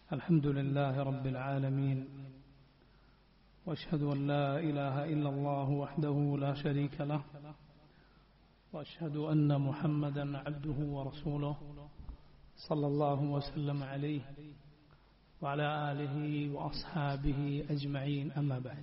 الحمد لله رب العالمين واشهد ان لا اله الا الله وحده لا شريك له واشهد ان محمدا عبده ورسوله صلى الله وسلم عليه وعلى اله واصحابه اجمعين اما بعد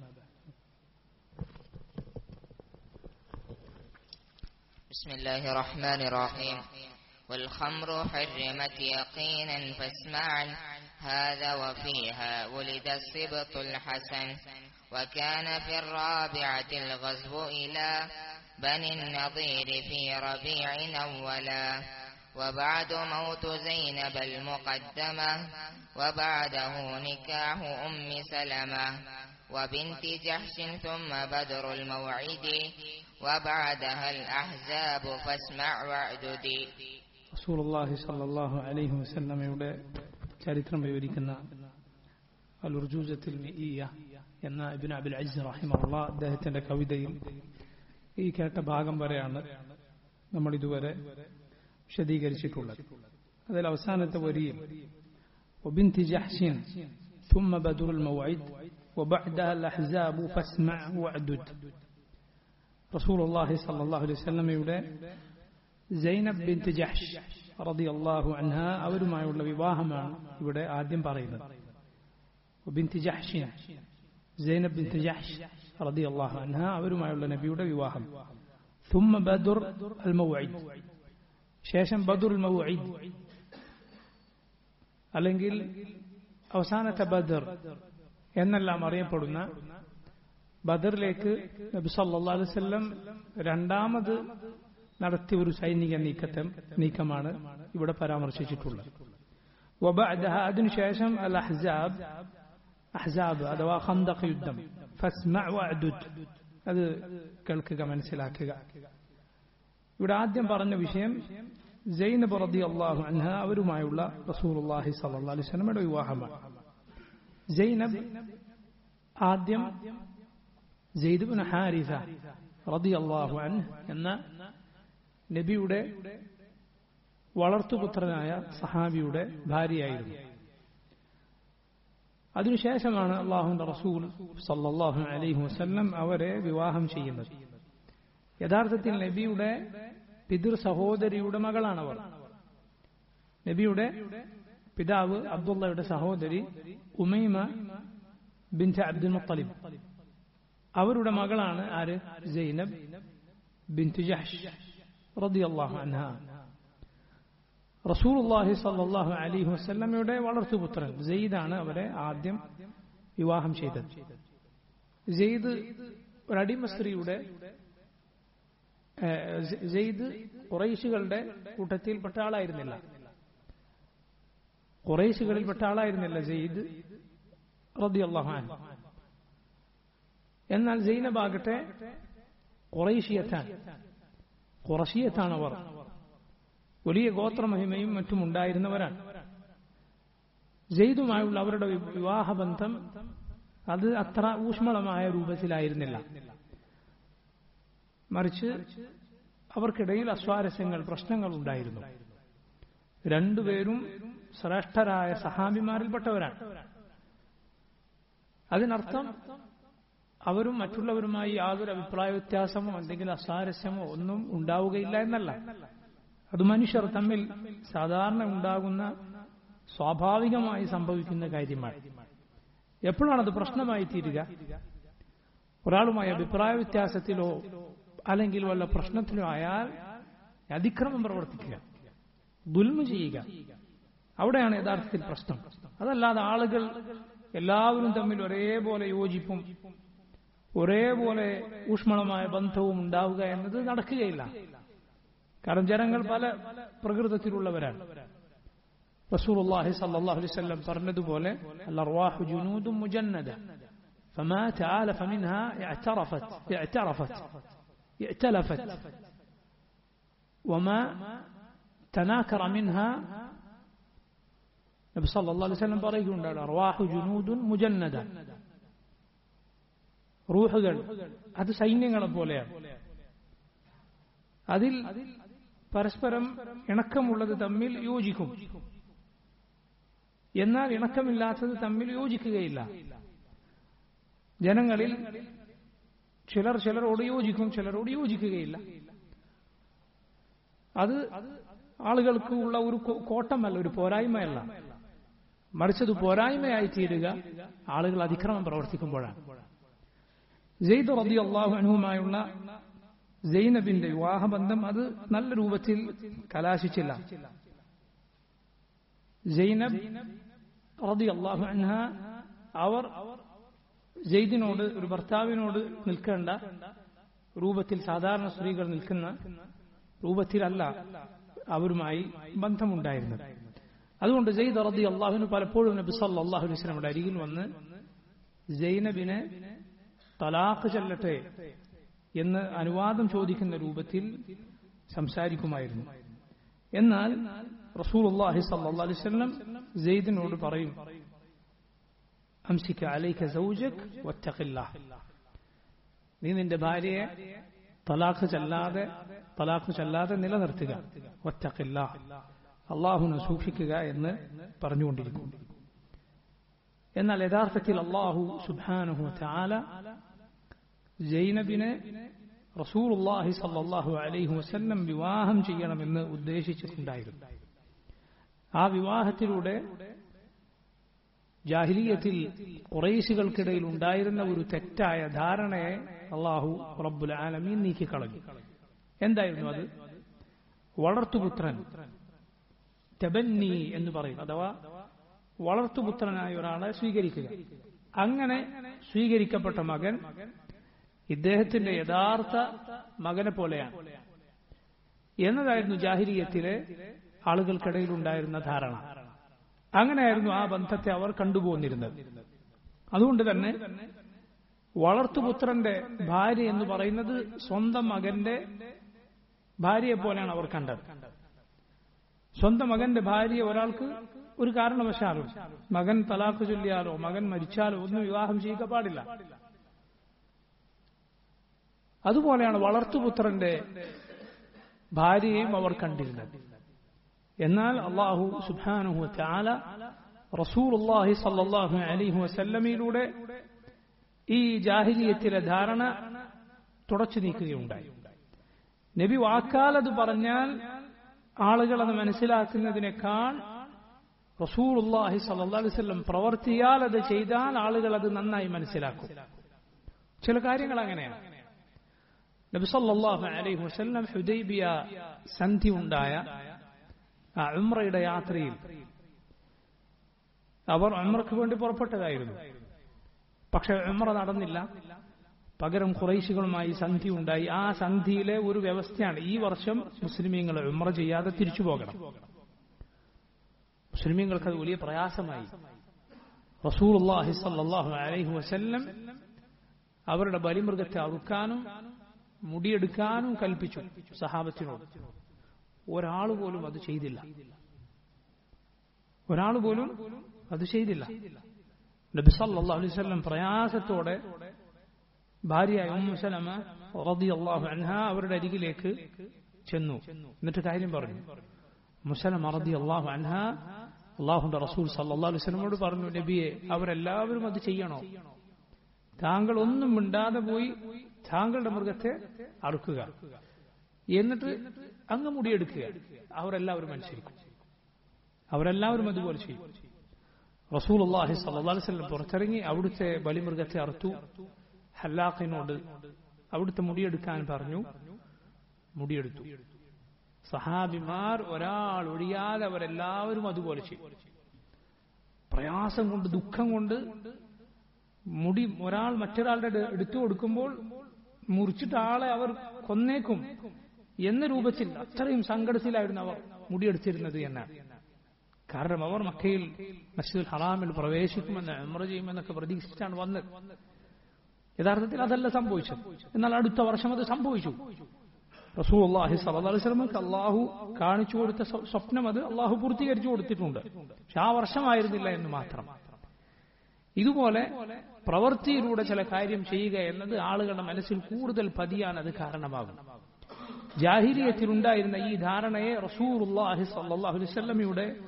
بسم الله الرحمن الرحيم والخمر حرمت يقينا فاسمعا هذا وفيها ولد السبط الحسن وكان في الرابعة الغزو إلى بني النضير في ربيع أولا وبعد موت زينب المقدمة وبعده نكاح أم سلمة وبنت جحش ثم بدر الموعد وبعدها الأحزاب فاسمع واعدد റസൂലുള്ളാഹി സല്ലല്ലാഹു അലൈഹി വസല്ലമയുടെ ചരിത്രം വിവരിക്കുന്ന അൽ ഉർജൂസത്തിൽ മിഇയ എന്ന ഇബ്ൻ അബിൽ അജ്സ് റഹിമഹുള്ള അദ്ദേഹത്തിന്റെ കവിതയിൽ ഈ കേട്ട ഭാഗം വരെയാണ് നമ്മൾ ഇതുവരെ വിശദീകരിച്ചിട്ടുള്ളത് അതിൽ അവസാനത്തെ വരിയിൽ وبنت جحش ثم بدر الموعد وبعدها الأحزاب فاسمع واعدد رسول الله صلى الله عليه وسلم يقول സൈനബ് ബിൻത്ത് ജഹ്ഷ് റളിയല്ലാഹു അൻഹ അവരുമായുള്ള വിവാഹമാണ് ഇവിടെ ആദ്യം പറയുന്നത് ബിൻത്ത് ജഹ്ഷിൻ സൈനബ് ബിൻത്ത് ജഹ്ഷ് റളിയല്ലാഹു അൻഹ അവരുമായുള്ള നബിയുടെ വിവാഹം ثم ബദർ അൽ മൗഇദ് ശേഷം ബദർ അൽ മൗഇദ് അല്ലെങ്കിൽ അവസാനത്തെ ബദർ എന്നെല്ലാം അറിയപ്പെടുന്ന ബദറിലേക്ക് നബി സല്ലല്ലാഹു അലൈഹി വസല്ലം രണ്ടാമത് നടത്തിയ ഒരു സൈനിക നീക്കത്തെ നീക്കമാണ് ഇവിടെ പരാമർശിച്ചിട്ടുള്ളത് وبعدها അതിനുശേഷം അൽ അഹ്സാബ് അഹ്സാബ് അഥവാ ഖന്ദഖ് യുദ്ധം ഫസ്മഅ വഅദുദ് അത് കേൾക്കുക മനസ്സിലാക്കുക ഇവിടെ ആദ്യം പറഞ്ഞ വിഷയം സൈനബ് റളിയല്ലാഹു അൻഹ അവരുമായുള്ള റസൂലുള്ളാഹി സ്വല്ലല്ലാഹു അലൈഹി വസല്ലമയുടെ വിവാഹമാണ് സൈനബ് ആദ്യം സെയ്ദ് ബിൻ ഹാരിസ റളിയല്ലാഹു അൻഹു എന്ന നബിയുടെ വളർത്തുപുത്രനായ സഹാബിയുടെ ഭാര്യയായിരുന്നു അതിനുശേഷമാണ് അള്ളാഹുന്റെ റസൂൽ സല്ലാഹു അലൈഹി വസ്ല്ലം അവരെ വിവാഹം ചെയ്യുന്നത് യഥാർത്ഥത്തിൽ നബിയുടെ പിതൃ സഹോദരിയുടെ മകളാണവർ നബിയുടെ പിതാവ് അബ്ദുള്ളയുടെ സഹോദരി ഉമൈമ ബിൻ അബ്ദുൽ മുത്തലിബ് അവരുടെ മകളാണ് ആര് സൈനബ് ബിൻ ജഹ്ഷ് റളിയല്ലാഹു അൻഹ റസൂലുള്ളാഹി സ്വല്ലല്ലാഹു അലൈഹി വസല്ലമയുടെ വളർത്തുപുത്രൻ സെയ്ദാണ് അവരെ ആദ്യം വിവാഹം ചെയ്തത് സെയ്ദ് ഒരു അടിമ സ്ത്രീയുടെ സെയ്ദ് കുറൈശികളുടെ കൂട്ടത്തിൽപ്പെട്ട ആളായിരുന്നില്ല കുറൈശികളിൽപ്പെട്ട ആളായിരുന്നില്ല സെയ്ദ് റളിയല്ലാഹു അൻഹു എന്നാൽ സൈനബാകട്ടെ കുറൈശിയത്താണ് കുറശിയത്താണ് അവർ വലിയ ഗോത്രമഹിമയും മറ്റും ഉണ്ടായിരുന്നവരാണ് ജെയ്തുമായുള്ള അവരുടെ വിവാഹബന്ധം അത് അത്ര ഊഷ്മളമായ രൂപത്തിലായിരുന്നില്ല മറിച്ച് അവർക്കിടയിൽ അസ്വാരസ്യങ്ങൾ പ്രശ്നങ്ങൾ ഉണ്ടായിരുന്നു രണ്ടുപേരും ശ്രേഷ്ഠരായ സഹാബിമാരിൽപ്പെട്ടവരാണ് അതിനർത്ഥം അവരും മറ്റുള്ളവരുമായി യാതൊരു അഭിപ്രായ വ്യത്യാസമോ എന്തെങ്കിലും അസാരസ്യമോ ഒന്നും ഉണ്ടാവുകയില്ല എന്നല്ല അത് മനുഷ്യർ തമ്മിൽ സാധാരണ ഉണ്ടാകുന്ന സ്വാഭാവികമായി സംഭവിക്കുന്ന കാര്യമാണ് എപ്പോഴാണത് പ്രശ്നമായി തീരുക ഒരാളുമായി അഭിപ്രായ വ്യത്യാസത്തിലോ അല്ലെങ്കിൽ വല്ല പ്രശ്നത്തിലോ ആയാൽ അതിക്രമം പ്രവർത്തിക്കുക ദുൽമ ചെയ്യുക അവിടെയാണ് യഥാർത്ഥത്തിൽ പ്രശ്നം അതല്ലാതെ ആളുകൾ എല്ലാവരും തമ്മിൽ ഒരേപോലെ യോജിപ്പും ഒരേപോലെ ഊഷ്മളമായ ബന്ധവും ഉണ്ടാവുക എന്നത് നടക്കുകയില്ല കാരണം ജനങ്ങൾ പല പ്രകൃതത്തിലുള്ളവരാണ് റസൂലുള്ളാഹി സല്ലല്ലാഹു അലൈഹി വസല്ലം പറഞ്ഞതുപോലെ അൽഅർവാഹു ജുനൂദും മുജന്നദ فما تآلف منها اعترفت اعترفت ائتلفت وما تناكر منها നബി സല്ലല്ലാഹു അലൈഹി വസല്ലം പറയുകയുണ്ട് അർവാഹു ജുനൂദുൻ മുജന്നദ റൂഹുകൾ അത് സൈന്യങ്ങളെ പോലെയാണ് അതിൽ പരസ്പരം ഇണക്കമുള്ളത് തമ്മിൽ യോജിക്കും എന്നാൽ ഇണക്കമില്ലാത്തത് തമ്മിൽ യോജിക്കുകയില്ല ജനങ്ങളിൽ ചിലർ ചിലരോട് യോജിക്കും ചിലരോട് യോജിക്കുകയില്ല അത് ആളുകൾക്ക് ഉള്ള ഒരു കോ- കോട്ടമല്ല ഒരു പോരായ്മയല്ല മറിച്ചത് പോരായ്മയായി തീരുക ആളുകൾ അതിക്രമം പ്രവർത്തിക്കുമ്പോഴാണ് ജെയ്ദ് റബി അള്ളാഹു അനുവുമായുള്ള ജൈനബിന്റെ വിവാഹബന്ധം അത് നല്ല രൂപത്തിൽ കലാശിച്ചില്ല ജൈനബ് റബി അള്ളാഹു അൻഹ അവർ ജെയ്ദിനോട് ഒരു ഭർത്താവിനോട് നിൽക്കേണ്ട രൂപത്തിൽ സാധാരണ സ്ത്രീകൾ നിൽക്കുന്ന രൂപത്തിലല്ല അവരുമായി ബന്ധമുണ്ടായിരുന്നത് അതുകൊണ്ട് ജെയ്ദ് റബി അള്ളാഹുവിന് പലപ്പോഴും നബി സല്ലാഹു അലൈഹി സ്വലമിയുടെ അരികിൽ വന്ന് ജൈനബിനെ തലാഖ് ചെല്ലട്ടെ എന്ന് അനുവാദം ചോദിക്കുന്ന രൂപത്തിൽ സംസാരിക്കുമായിരുന്നു എന്നാൽ റസൂൽ അള്ളാഹി സല്ലാ അലൈഹി സ്വലം ജെയ്ദിനോട് പറയും അംസിക്ക അലൈക സൗജക് വത്തഖില്ലാ നീ നിന്റെ ഭാര്യയെ തലാഖ് ചെല്ലാതെ തലാഖ് ചെല്ലാതെ നിലനിർത്തുക വത്തഖില്ല അള്ളാഹുനെ സൂക്ഷിക്കുക എന്ന് പറഞ്ഞുകൊണ്ടിരിക്കും എന്നാൽ യഥാർത്ഥത്തിൽ അള്ളാഹു സുബാനുഹു ചാല ജൈനബിനെ റസൂലുള്ളാഹി സല്ലല്ലാഹു അലൈഹി വസല്ലം വിവാഹം ചെയ്യണമെന്ന് ഉദ്ദേശിച്ചിട്ടുണ്ടായിരുന്നു ആ വിവാഹത്തിലൂടെ ജാഹിലീയത്തിൽ കുറേശികൾക്കിടയിൽ ഉണ്ടായിരുന്ന ഒരു തെറ്റായ ധാരണയെ അള്ളാഹു റബ്ബുൽ ആലമീൻ നീക്കിക്കളഞ്ഞു എന്തായിരുന്നു അത് വളർത്തുപുത്രൻ തെബന്നി എന്ന് പറയും അഥവാ വളർത്തുപുത്രനായ ഒരാളെ സ്വീകരിക്കുക അങ്ങനെ സ്വീകരിക്കപ്പെട്ട മകൻ ഇദ്ദേഹത്തിന്റെ യഥാർത്ഥ മകനെ പോലെയാണ് എന്നതായിരുന്നു ജാഹിരിയത്തിലെ ആളുകൾക്കിടയിൽ ഉണ്ടായിരുന്ന ധാരണ അങ്ങനെയായിരുന്നു ആ ബന്ധത്തെ അവർ കണ്ടുപോന്നിരുന്നത് അതുകൊണ്ട് തന്നെ വളർത്തുപുത്രന്റെ ഭാര്യ എന്ന് പറയുന്നത് സ്വന്തം മകന്റെ ഭാര്യയെ പോലെയാണ് അവർ കണ്ടത് സ്വന്തം മകന്റെ ഭാര്യ ഒരാൾക്ക് ഒരു കാരണവശാലും മകൻ തലാഖ് ചൊല്ലിയാലോ മകൻ മരിച്ചാലോ ഒന്നും വിവാഹം ചെയ്യുക പാടില്ല അതുപോലെയാണ് വളർത്തുപുത്രന്റെ ഭാര്യയെയും അവർ കണ്ടിരുന്നത് എന്നാൽ അള്ളാഹു സുബാനുഹു ചാല റസൂലുള്ളാഹി സല്ലല്ലാഹു അലൈഹി വസല്ലമയിലൂടെ ഈ ജാഹിലിയത്തിലെ ധാരണ തുടച്ചു നീക്കുകയുണ്ടായി നബി വാക്കാലത് പറഞ്ഞാൽ ആളുകൾ അത് മനസ്സിലാക്കുന്നതിനേക്കാൾ റസൂലുള്ളാഹി സല്ലല്ലാഹു അലൈഹി വസല്ലം പ്രവർത്തിയാൽ അത് ചെയ്താൽ ആളുകൾ അത് നന്നായി മനസ്സിലാക്കും ചില കാര്യങ്ങൾ അങ്ങനെയാണ് നബി സല്ലല്ലാഹു അലൈഹി വസല്ലം ഹുദൈബിയ സന്ധി ഉണ്ടായ ആ ഉംറയുടെ യാത്രയിൽ അവർ ഉംറയ്ക്ക് വേണ്ടി പുറപ്പെട്ടതായിരുന്നു പക്ഷെ ഉംറ നടന്നില്ല പകരം കുറേശികളുമായി സന്ധി ഉണ്ടായി ആ സന്ധിയിലെ ഒരു വ്യവസ്ഥയാണ് ഈ വർഷം മുസ്ലിമീങ്ങൾ ഉംറ ചെയ്യാതെ തിരിച്ചു പോകണം മുസ്ലിമീങ്ങൾക്ക് അത് വലിയ പ്രയാസമായി റസൂലുള്ളാഹി സല്ലല്ലാഹു അലൈഹി വസല്ലം അവരുടെ ബലിമൃഗത്തെ അറുക്കാനും മുടിയെടുക്കാനും കൽപ്പിച്ചു സഹാബത്തിനോട് ഒരാൾ പോലും അത് ചെയ്തില്ല ഒരാൾ പോലും അത് ചെയ്തില്ല നബി സല്ലല്ലാഹു അലൈഹി വസല്ലം പ്രയാസത്തോടെ ഭാര്യയായ ഉമ്മു സലമ റളിയല്ലാഹു അൻഹ അവരുടെ അരികിലേക്ക് ചെന്നു എന്നിട്ട് കാര്യം പറഞ്ഞു മുസലമ റളിയല്ലാഹു അൻഹ അള്ളാഹുന്റെ റസൂൽ സല്ലല്ലാഹു അലൈഹി വസല്ലമോട് പറഞ്ഞു നബിയെ അവരെല്ലാവരും അത് ചെയ്യണോ താങ്കൾ ഒന്നും മിണ്ടാതെ പോയി താങ്കളുടെ മൃഗത്തെ അറുക്കുക എന്നിട്ട് അങ്ങ് മുടിയെടുക്കുക അവരെല്ലാവരും അനുസരിക്കും അവരെല്ലാവരും അതുപോലെ ചെയ്യും റസൂൽ അള്ളാഹി സല്ലാസ്ലം പുറത്തിറങ്ങി അവിടുത്തെ ബലിമൃഗത്തെ അറുത്തു ഹല്ലാഖിനോട് അവിടുത്തെ മുടിയെടുക്കാൻ പറഞ്ഞു മുടിയെടുത്തു സഹാബിമാർ ഒരാൾ ഒഴിയാതെ അവരെല്ലാവരും അതുപോലെ ചെയ്യും പ്രയാസം കൊണ്ട് ദുഃഖം കൊണ്ട് മുടി ഒരാൾ മറ്റൊരാളുടെ എടുത്തു കൊടുക്കുമ്പോൾ മുറിച്ചിട്ട് ആളെ അവർ കൊന്നേക്കും എന്ന രൂപത്തിൽ അത്രയും സങ്കടത്തിലായിരുന്നു അവർ മുടിയെടുത്തിരുന്നത് എന്നാണ് കാരണം അവർ മക്കയിൽ മസ്ജിദുൽ ഹറാമിൽ പ്രവേശിക്കുമെന്ന് ഉമ്ര ചെയ്യുമെന്നൊക്കെ പ്രതീക്ഷിച്ചാണ് വന്നത് യഥാർത്ഥത്തിൽ അതല്ല സംഭവിച്ചത് എന്നാൽ അടുത്ത വർഷം അത് സംഭവിച്ചു റസൂൽ അള്ളാഹി സലഹുസ്ലമക്ക് അള്ളാഹു കാണിച്ചു കൊടുത്ത സ്വപ്നം അത് അള്ളാഹു പൂർത്തീകരിച്ചു കൊടുത്തിട്ടുണ്ട് പക്ഷെ ആ വർഷമായിരുന്നില്ല എന്ന് മാത്രം ഇതുപോലെ പ്രവൃത്തിയിലൂടെ ചില കാര്യം ചെയ്യുക എന്നത് ആളുകളുടെ മനസ്സിൽ കൂടുതൽ പതിയാൻ അത് കാരണമാകും ജാഹിരിയത്തിലുണ്ടായിരുന്ന ഈ ധാരണയെ റസൂർ അള്ളാഹി സല്ലാഹു അലൈവല്ലമയുടെ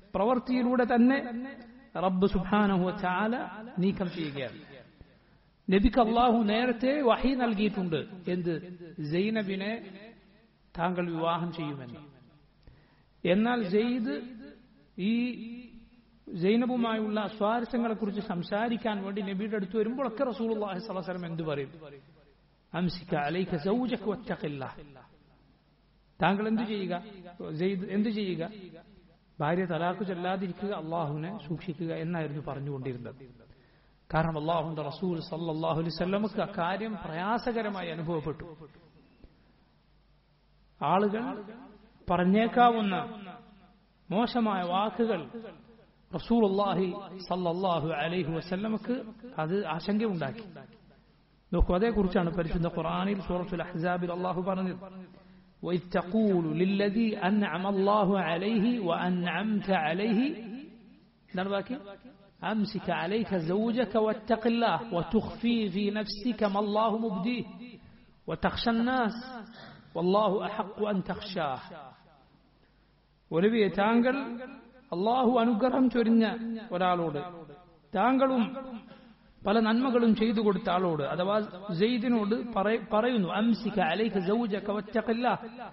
പ്രവൃത്തിയിലൂടെ തന്നെ റബ്ബ് സുബാനഹു ചാല നീക്കം ചെയ്യുകയാണ് നബിക്ക് അള്ളാഹു നേരത്തെ വഹി നൽകിയിട്ടുണ്ട് എന്ത് സൈനബിനെ താങ്കൾ വിവാഹം ചെയ്യുമെന്ന് എന്നാൽ ജെയ്ദ് ഈ ജൈനബുമായുള്ള സ്വാരസ്യങ്ങളെ കുറിച്ച് സംസാരിക്കാൻ വേണ്ടി നബിയുടെ അടുത്ത് വരുമ്പോഴൊക്കെ റസൂൽ അള്ളാഹി സ്വലം എന്ത് പറയും അംസിക്ക അലൈക സൗജക്ക് ഒറ്റക്കില്ല താങ്കൾ എന്തു ചെയ്യുക ജെയ്ദ് എന്തു ചെയ്യുക ഭാര്യ തലാഖ് ചെല്ലാതിരിക്കുക അള്ളാഹുവിനെ സൂക്ഷിക്കുക എന്നായിരുന്നു പറഞ്ഞുകൊണ്ടിരുന്നത് കാരണം അള്ളാഹുന്റെ റസൂൽ സല്ലാഹു അലൈവല്ലമക്ക് അക്കാര്യം പ്രയാസകരമായി അനുഭവപ്പെട്ടു ആളുകൾ പറഞ്ഞേക്കാവുന്ന മോശമായ വാക്കുകൾ റസൂൽ അള്ളാഹി സല്ലാഹു അലൈഹി വസല്ലമക്ക് അത് ആശങ്കയുണ്ടാക്കി നോക്കൂ അതേക്കുറിച്ചാണ് പരിശുദ്ധ ഖുറാനിൽ സൂറത്തുൽ അഹ്സാബിൽ അള്ളാഹു പറഞ്ഞത് وإذ تقول للذي أنعم الله عليه وأنعمت عليه نرباكي أمسك عليك زوجك واتق الله وتخفي في نفسك ما الله مبديه وتخشى الناس والله أحق أن تخشاه ولبي تانقل അള്ളാഹു അനുഗ്രഹം ചൊരിഞ്ഞ ഒരാളോട് താങ്കളും പല നന്മകളും ചെയ്തു കൊടുത്ത ആളോട് അഥവാ ജെയ്ദിനോട് പറയുന്നു അംസിക അലൈക സൗജക വറ്റഖില്ല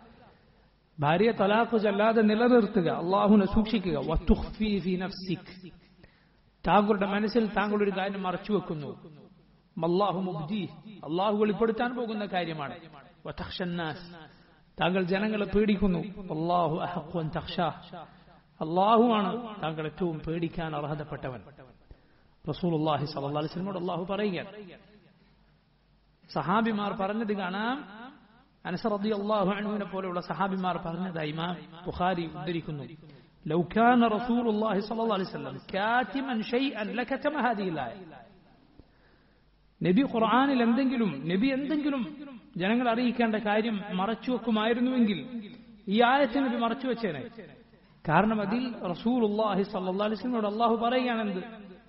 ഭാര്യ തലാഖ് ചല്ലാതെ നിലനിർത്തുക അള്ളാഹുനെ സൂക്ഷിക്കുക വത്തുഖ്ഫി ഫി നഫ്സിക് താങ്കളുടെ മനസ്സിൽ താങ്കൾ ഒരു കാര്യം മറച്ചു വെക്കുന്നു അള്ളാഹു മുബ്ദി അള്ളാഹു വെളിപ്പെടുത്താൻ പോകുന്ന കാര്യമാണ് താങ്കൾ ജനങ്ങളെ പേടിക്കുന്നു അള്ളാഹു അഹഖുൻ തഖ്ഷാ അള്ളാഹുവാണ് താങ്കൾ ഏറ്റവും പേടിക്കാൻ അർഹതപ്പെട്ടവൻ റസൂൽ അള്ളാഹി സല്ലാസ്ലിനോട് അള്ളാഹു പറയുകയാണ് സഹാബിമാർ പറഞ്ഞത് കാണാം അനസർ അദി അള്ളാഹു അണുവിനെ പോലെയുള്ള സഹാബിമാർ പറഞ്ഞത് ഇമാം ബുഖാരി ഉദ്ധരിക്കുന്നു لو كان رسول الله صلى الله عليه وسلم كاتما شيئا لكتم هذه الآية നബി ഖുർആാനിൽ എന്തെങ്കിലും നബി എന്തെങ്കിലും ജനങ്ങൾ അറിയിക്കേണ്ട കാര്യം മറച്ചു വെക്കുമായിരുന്നുവെങ്കിൽ ഈ ആയത്ത് നബി മറച്ചു വെച്ചേനെ കാരണം അതിൽ റസൂൽ അള്ളാഹി സല്ലാസ്ലിനോട് അള്ളാഹു പറയുകയാണെന്ത്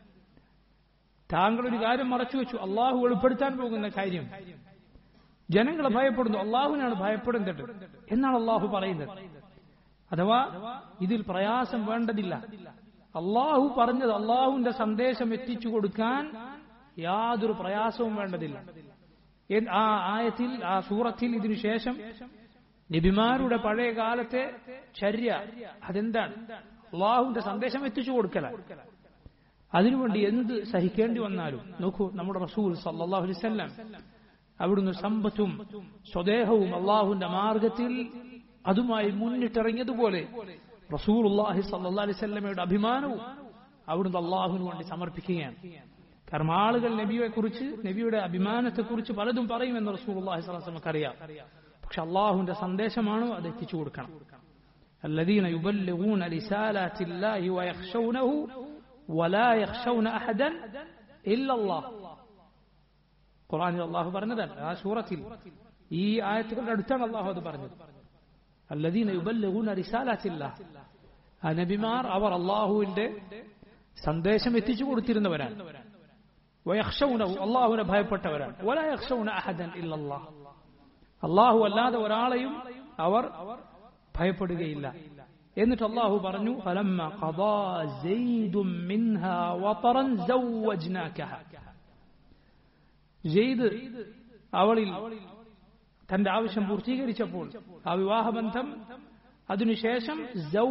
താങ്കൾ ഒരു കാര്യം മറച്ചു വെച്ചു അള്ളാഹു വെളിപ്പെടുത്താൻ പോകുന്ന കാര്യം ജനങ്ങളെ ഭയപ്പെടുന്നു അള്ളാഹുവിനാണ് ഭയപ്പെടുന്നത് എന്നാണ് അള്ളാഹു പറയുന്നത് അഥവാ ഇതിൽ പ്രയാസം വേണ്ടതില്ല അള്ളാഹു പറഞ്ഞത് അള്ളാഹുവിന്റെ സന്ദേശം എത്തിച്ചു കൊടുക്കാൻ യാതൊരു പ്രയാസവും വേണ്ടതില്ല ആ ആയത്തിൽ ആ സൂറത്തിൽ ഇതിനു ശേഷം നബിമാരുടെ പഴയ കാലത്തെ ചര്യ അതെന്താണ് അള്ളാഹുവിന്റെ സന്ദേശം എത്തിച്ചു കൊടുക്കലാണ് അതിനുവേണ്ടി എന്ത് സഹിക്കേണ്ടി വന്നാലും നോക്കൂ നമ്മുടെ റസൂൽ സല്ലാഹു അലൈവല്ലാം അവിടുന്ന് സമ്പത്തും സ്വദേഹവും അള്ളാഹുവിന്റെ മാർഗത്തിൽ അതുമായി മുന്നിട്ടിറങ്ങിയതുപോലെ റസൂൽ അള്ളാഹി സല്ലാ അലൈവല്ലമയുടെ അഭിമാനവും അവിടുന്ന് അള്ളാഹുവിന് വേണ്ടി സമർപ്പിക്കുകയാണ് കാരണം ആളുകൾ നബിയെ കുറിച്ച് നബിയുടെ അഭിമാനത്തെക്കുറിച്ച് പലതും പറയുമെന്ന് റസൂൽ അള്ളാഹി സ്വലാസ്ലമക്ക് അറിയാം പക്ഷെ അള്ളാഹുവിന്റെ സന്ദേശമാണോ അത് എത്തിച്ചു കൊടുക്കണം الذين يبلغون رسالات الله ويخشونه ولا يخشون أحدا إلا الله ഖുറാനിൽ അള്ളാഹു പറഞ്ഞതാണ് ആ സൂറത്തിൽ ഈ ആയത്തുകളുടെ അടുത്താണ് അള്ളാഹു അത് പറഞ്ഞത് അല്ലദീന യുബല്ലഗൂന റിസാലാത്തില്ല ആ നബിമാർ അവർ അള്ളാഹുവിന്റെ സന്ദേശം എത്തിച്ചു കൊടുത്തിരുന്നവരാണ് വയക്ഷൗനഹു അള്ളാഹുവിനെ ഭയപ്പെട്ടവരാണ് വല യക്ഷൗന അഹദൻ ഇല്ലല്ലാഹ് അള്ളാഹു അല്ലാതെ ഒരാളെയും അവർ ഭയപ്പെടുകയില്ല എന്നിട്ട് അള്ളാഹു പറഞ്ഞു ഫലമ്മ ഖദാ സൈദും മിൻഹാ വതറൻ സവ്വജ്നാകഹ സെയ്ദ് അവളിൽ തന്റെ ആവശ്യം പൂർത്തീകരിച്ചപ്പോൾ ആ വിവാഹബന്ധം അതിനുശേഷം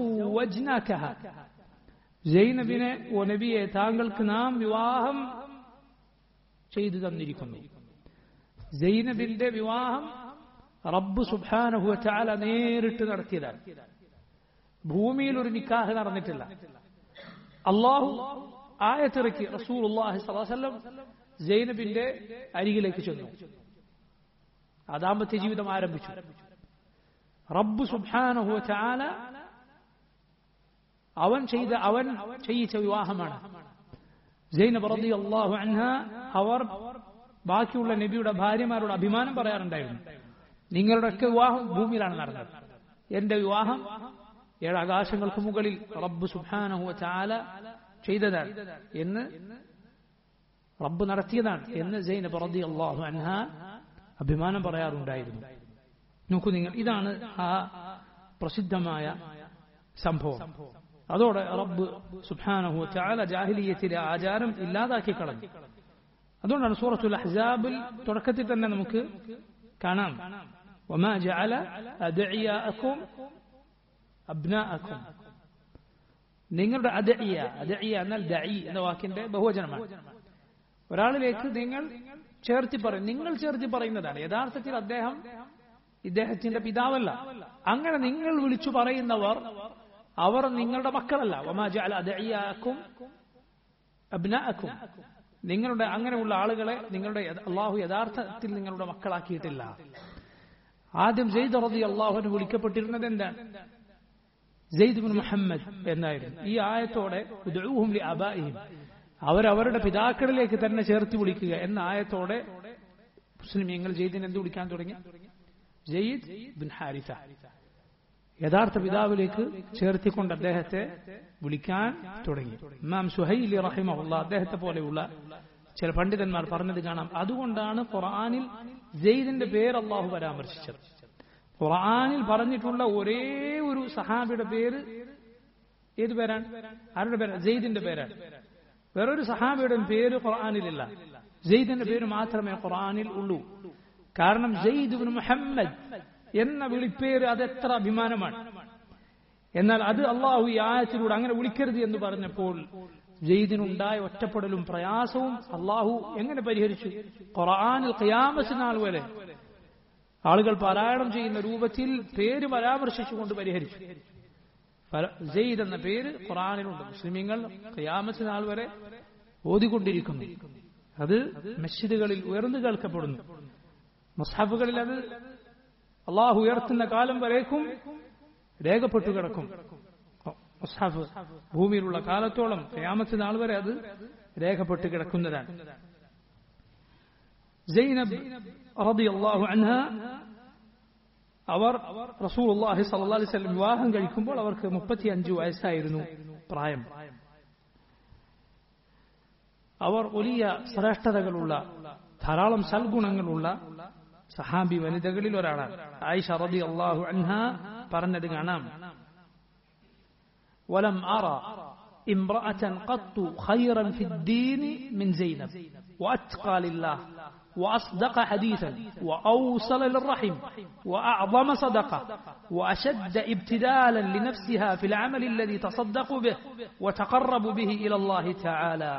ജൈനബിനെ ഓ നബിയെ താങ്കൾക്ക് നാം വിവാഹം ചെയ്തു തന്നിരിക്കുന്നു ജൈനബിന്റെ വിവാഹം റബ്ബ് സുബാനഹുവ ചാല നേരിട്ട് നടത്തിയതാണ് ഭൂമിയിൽ ഒരു നിക്കാഹ് നടന്നിട്ടില്ല അള്ളാഹു ആയത്തിറക്കി റസൂൽ അള്ളാഹി സ്വലം ജൈനബിന്റെ അരികിലേക്ക് ചെന്നു ആ ദാമ്പത്യ ജീവിതം ആരംഭിച്ചു റബ്ബ് സുബാനഹു ചാല അവൻ ചെയ്ത അവൻ ചെയ്യിച്ച വിവാഹമാണ് ജൈനബ് റതി അള്ളാഹു അൻഹ അവർ ബാക്കിയുള്ള നബിയുടെ ഭാര്യമാരോട് അഭിമാനം പറയാറുണ്ടായിരുന്നു നിങ്ങളുടെയൊക്കെ വിവാഹം ഭൂമിയിലാണ് നടന്നത് എന്റെ വിവാഹം ഏഴ് ആകാശങ്ങൾക്ക് മുകളിൽ റബ്ബ് സുബാനഹു ചാല ചെയ്തതാണ് എന്ന് റബ്ബ് നടത്തിയതാണ് എന്ന് ജൈനബ് റതി അള്ളാഹു അൻഹ അഭിമാനം പറയാറുണ്ടായിരുന്നു നോക്കൂ നിങ്ങൾ ഇതാണ് ആ പ്രസിദ്ധമായ സംഭവം അതോടെ റബ്ബ് സുബ്ഹാനഹു ചാല ജാഹിലീയത്തിലെ ആചാരം ഇല്ലാതാക്കി കളഞ്ഞു അതുകൊണ്ടാണ് സൂറത്തുൽ അഹ്സാബിൽ തുടക്കത്തിൽ തന്നെ നമുക്ക് കാണാം وما جعل أدعياءكم أبناءكم നിങ്ങളുടെ അദഇയ അദഇയ എന്നാൽ ദഈ എന്ന വാക്കിന്റെ ബഹുവചനമാണ് ഒരാളിലേക്ക് നിങ്ങൾ ചേർത്തി പറയും നിങ്ങൾ ചേർത്തി പറയുന്നതാണ് യഥാർത്ഥത്തിൽ അദ്ദേഹം ഇദ്ദേഹത്തിന്റെ പിതാവല്ല അങ്ങനെ നിങ്ങൾ വിളിച്ചു പറയുന്നവർ അവർ നിങ്ങളുടെ മക്കളല്ല വമാ ജഅല അദഇയാക്കും അബ്നാഅക്കും നിങ്ങളുടെ അങ്ങനെയുള്ള ആളുകളെ നിങ്ങളുടെ അള്ളാഹു യഥാർത്ഥത്തിൽ നിങ്ങളുടെ മക്കളാക്കിയിട്ടില്ല ആദ്യം ജെയ്ദ് റതി അള്ളാഹുവിന് വിളിക്കപ്പെട്ടിരുന്നത് എന്താണ് ജെയ്ദ് ബിൻ മുഹമ്മദ് എന്നായിരുന്നു ഈ ആയത്തോടെ ഉദ്ഊഹും ലി അബാഇഹിം അവരവരുടെ പിതാക്കളിലേക്ക് തന്നെ ചേർത്ത് വിളിക്കുക എന്ന ആയത്തോടെ മുസ്ലിമീങ്ങൾ ജെയ്ദിനെ എന്ത് വിളിക്കാൻ തുടങ്ങി ജയ്ദ് ബിൻ ഹാരിസ യഥാർത്ഥ പിതാവിലേക്ക് ചേർത്തിക്കൊണ്ട് അദ്ദേഹത്തെ വിളിക്കാൻ തുടങ്ങി ഇമാം സുഹൈലി റഹിമഹുള്ള അദ്ദേഹത്തെ പോലെയുള്ള ചില പണ്ഡിതന്മാർ പറഞ്ഞത് കാണാം അതുകൊണ്ടാണ് ഖുർആനിൽ ജെയ്ദിന്റെ പേര് അള്ളാഹു പരാമർശിച്ചത് ഖുർആനിൽ പറഞ്ഞിട്ടുള്ള ഒരേ ഒരു സഹാബിയുടെ പേര് ഏത് പേരാണ് ആരുടെ പേരാണ് ജെയ്ദിന്റെ പേരാണ് വേറൊരു സഹാബിയുടെ പേര് ഖുർആനിലില്ല ജെയ്ദിന്റെ പേര് മാത്രമേ ഖുർആനിൽ ഉള്ളൂ കാരണം ജെയ്ദ് ബിൻ മുഹമ്മദ് എന്ന വിളിപ്പേര് അതെത്ര അഭിമാനമാണ് എന്നാൽ അത് അള്ളാഹു ഈ ആയത്തിലൂടെ അങ്ങനെ വിളിക്കരുത് എന്ന് പറഞ്ഞപ്പോൾ ജെയ്ദിനുണ്ടായ ഒറ്റപ്പെടലും പ്രയാസവും അള്ളാഹു എങ്ങനെ പരിഹരിച്ചു ഖുർആനിൽ ഖിയാമത്തിനാൾ വരെ ആളുകൾ പാരായണം ചെയ്യുന്ന രൂപത്തിൽ പേര് പരാമർശിച്ചുകൊണ്ട് പരിഹരിച്ചു ജെയ്ദ് എന്ന പേര് ഖുറാനിലുണ്ട് മുസ്ലിമീങ്ങൾ ഖിയാമത്തിനാൾ വരെ ഓതിക്കൊണ്ടിരിക്കുന്നു അത് മസ്ജിദുകളിൽ ഉയർന്നു കേൾക്കപ്പെടുന്നു മുസ്ഹാഫുകളിൽ അത് അള്ളാഹു ഉയർത്തുന്ന കാലം വരേക്കും രേഖപ്പെട്ടു കിടക്കും മുസ്ഹാഫ് ഭൂമിയിലുള്ള കാലത്തോളം ഖിയാമത്ത് നാൾ വരെ അത് രേഖപ്പെട്ട് കിടക്കുന്നതാണ് സൈനബ് റളിയല്ലാഹു അൻഹ അവർ റസൂൽ അള്ളാഹി സല്ലല്ലാഹു അലൈഹി വസല്ലം വിവാഹം കഴിക്കുമ്പോൾ അവർക്ക് മുപ്പത്തിയഞ്ചു വയസ്സായിരുന്നു പ്രായം അവർ വലിയ ശ്രേഷ്ഠതകളുള്ള ധാരാളം സൽഗുണങ്ങളുള്ള സഹാബി വനിതകളിൽ ഒരാളാണ് ആയിഷ റതി അള്ളാഹു അൻഹ പറഞ്ഞത് കാണാം ولم أرى امرأة قط خيرا في الدين من زينب وأتقى لله وأصدق حديثا وأوصل للرحم وأعظم صدقة وأشد ابتدالا لنفسها في العمل الذي تصدق به وتقرب به إلى الله تعالى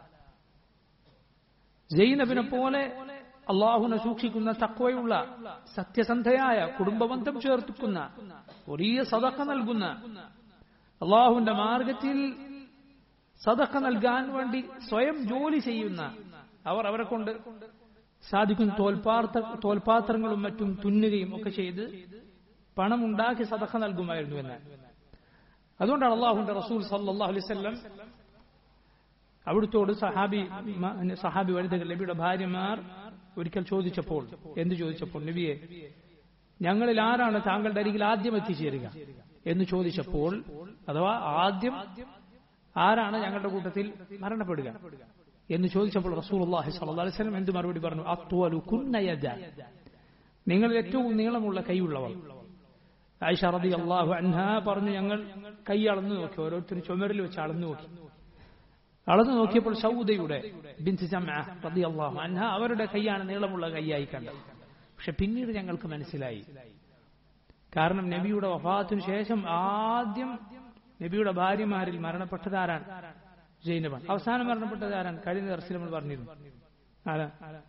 ജൈനബിനെ പോലെ അള്ളാഹുനെ സൂക്ഷിക്കുന്ന തക്വയുള്ള സത്യസന്ധയായ കുടുംബബന്ധം ചേർത്തുക്കുന്ന വലിയ സദക്ക നൽകുന്ന അള്ളാഹുവിന്റെ മാർഗത്തിൽ സദക്ക നൽകാൻ വേണ്ടി സ്വയം ജോലി ചെയ്യുന്ന അവർ അവരെ കൊണ്ട് സാധിക്കുന്ന തോൽപാത്ര തോൽപാത്രങ്ങളും മറ്റും തുന്നുകയും ഒക്കെ ചെയ്ത് പണം ഉണ്ടാക്കി സദക്ക നൽകുമായിരുന്നു എന്നാൽ അതുകൊണ്ടാണ് അള്ളാഹുന്റെ റസൂൽ സല്ലാഹു അലൈവല്ലം അവിടുത്തോട് സഹാബി സഹാബി വനിതകൾ നബിയുടെ ഭാര്യമാർ ഒരിക്കൽ ചോദിച്ചപ്പോൾ എന്ത് ചോദിച്ചപ്പോൾ നബിയെ ഞങ്ങളിൽ ആരാണ് താങ്കളുടെ അരികിൽ ആദ്യം എത്തിച്ചേരുക എന്ന് ചോദിച്ചപ്പോൾ അഥവാ ആദ്യം ആരാണ് ഞങ്ങളുടെ കൂട്ടത്തിൽ മരണപ്പെടുക എന്ന് ചോദിച്ചപ്പോൾ റസൂൽ അള്ളാഹി അലൈഹി സ്വലം എന്ത് മറുപടി പറഞ്ഞു അത്വലു കുന്നയജ നിങ്ങൾ ഏറ്റവും നീളമുള്ള കൈയുള്ളവർ ആയിഷ റതി അള്ളാഹു അൻഹ പറഞ്ഞു ഞങ്ങൾ കൈ അളന്നു നോക്കി ഓരോരുത്തരും ചുമരിൽ വെച്ച് അളന്നു നോക്കി അളന്നു നോക്കിയപ്പോൾ സൗദയുടെ ബിൻസ് റതി അള്ളാഹു അൻഹ അവരുടെ കൈയാണ് നീളമുള്ള കൈയായി കണ്ടത് പക്ഷെ പിന്നീട് ഞങ്ങൾക്ക് മനസ്സിലായി കാരണം നബിയുടെ വഫാത്തിനു ശേഷം ആദ്യം നബിയുടെ ഭാര്യമാരിൽ മരണപ്പെട്ടത് ആരാണ് ജൈനബാണ് അവസാനം മരണപ്പെട്ടത് ആരാണ് കഴിഞ്ഞ ദർശനം നമ്മൾ പറഞ്ഞിരുന്നു ആരാ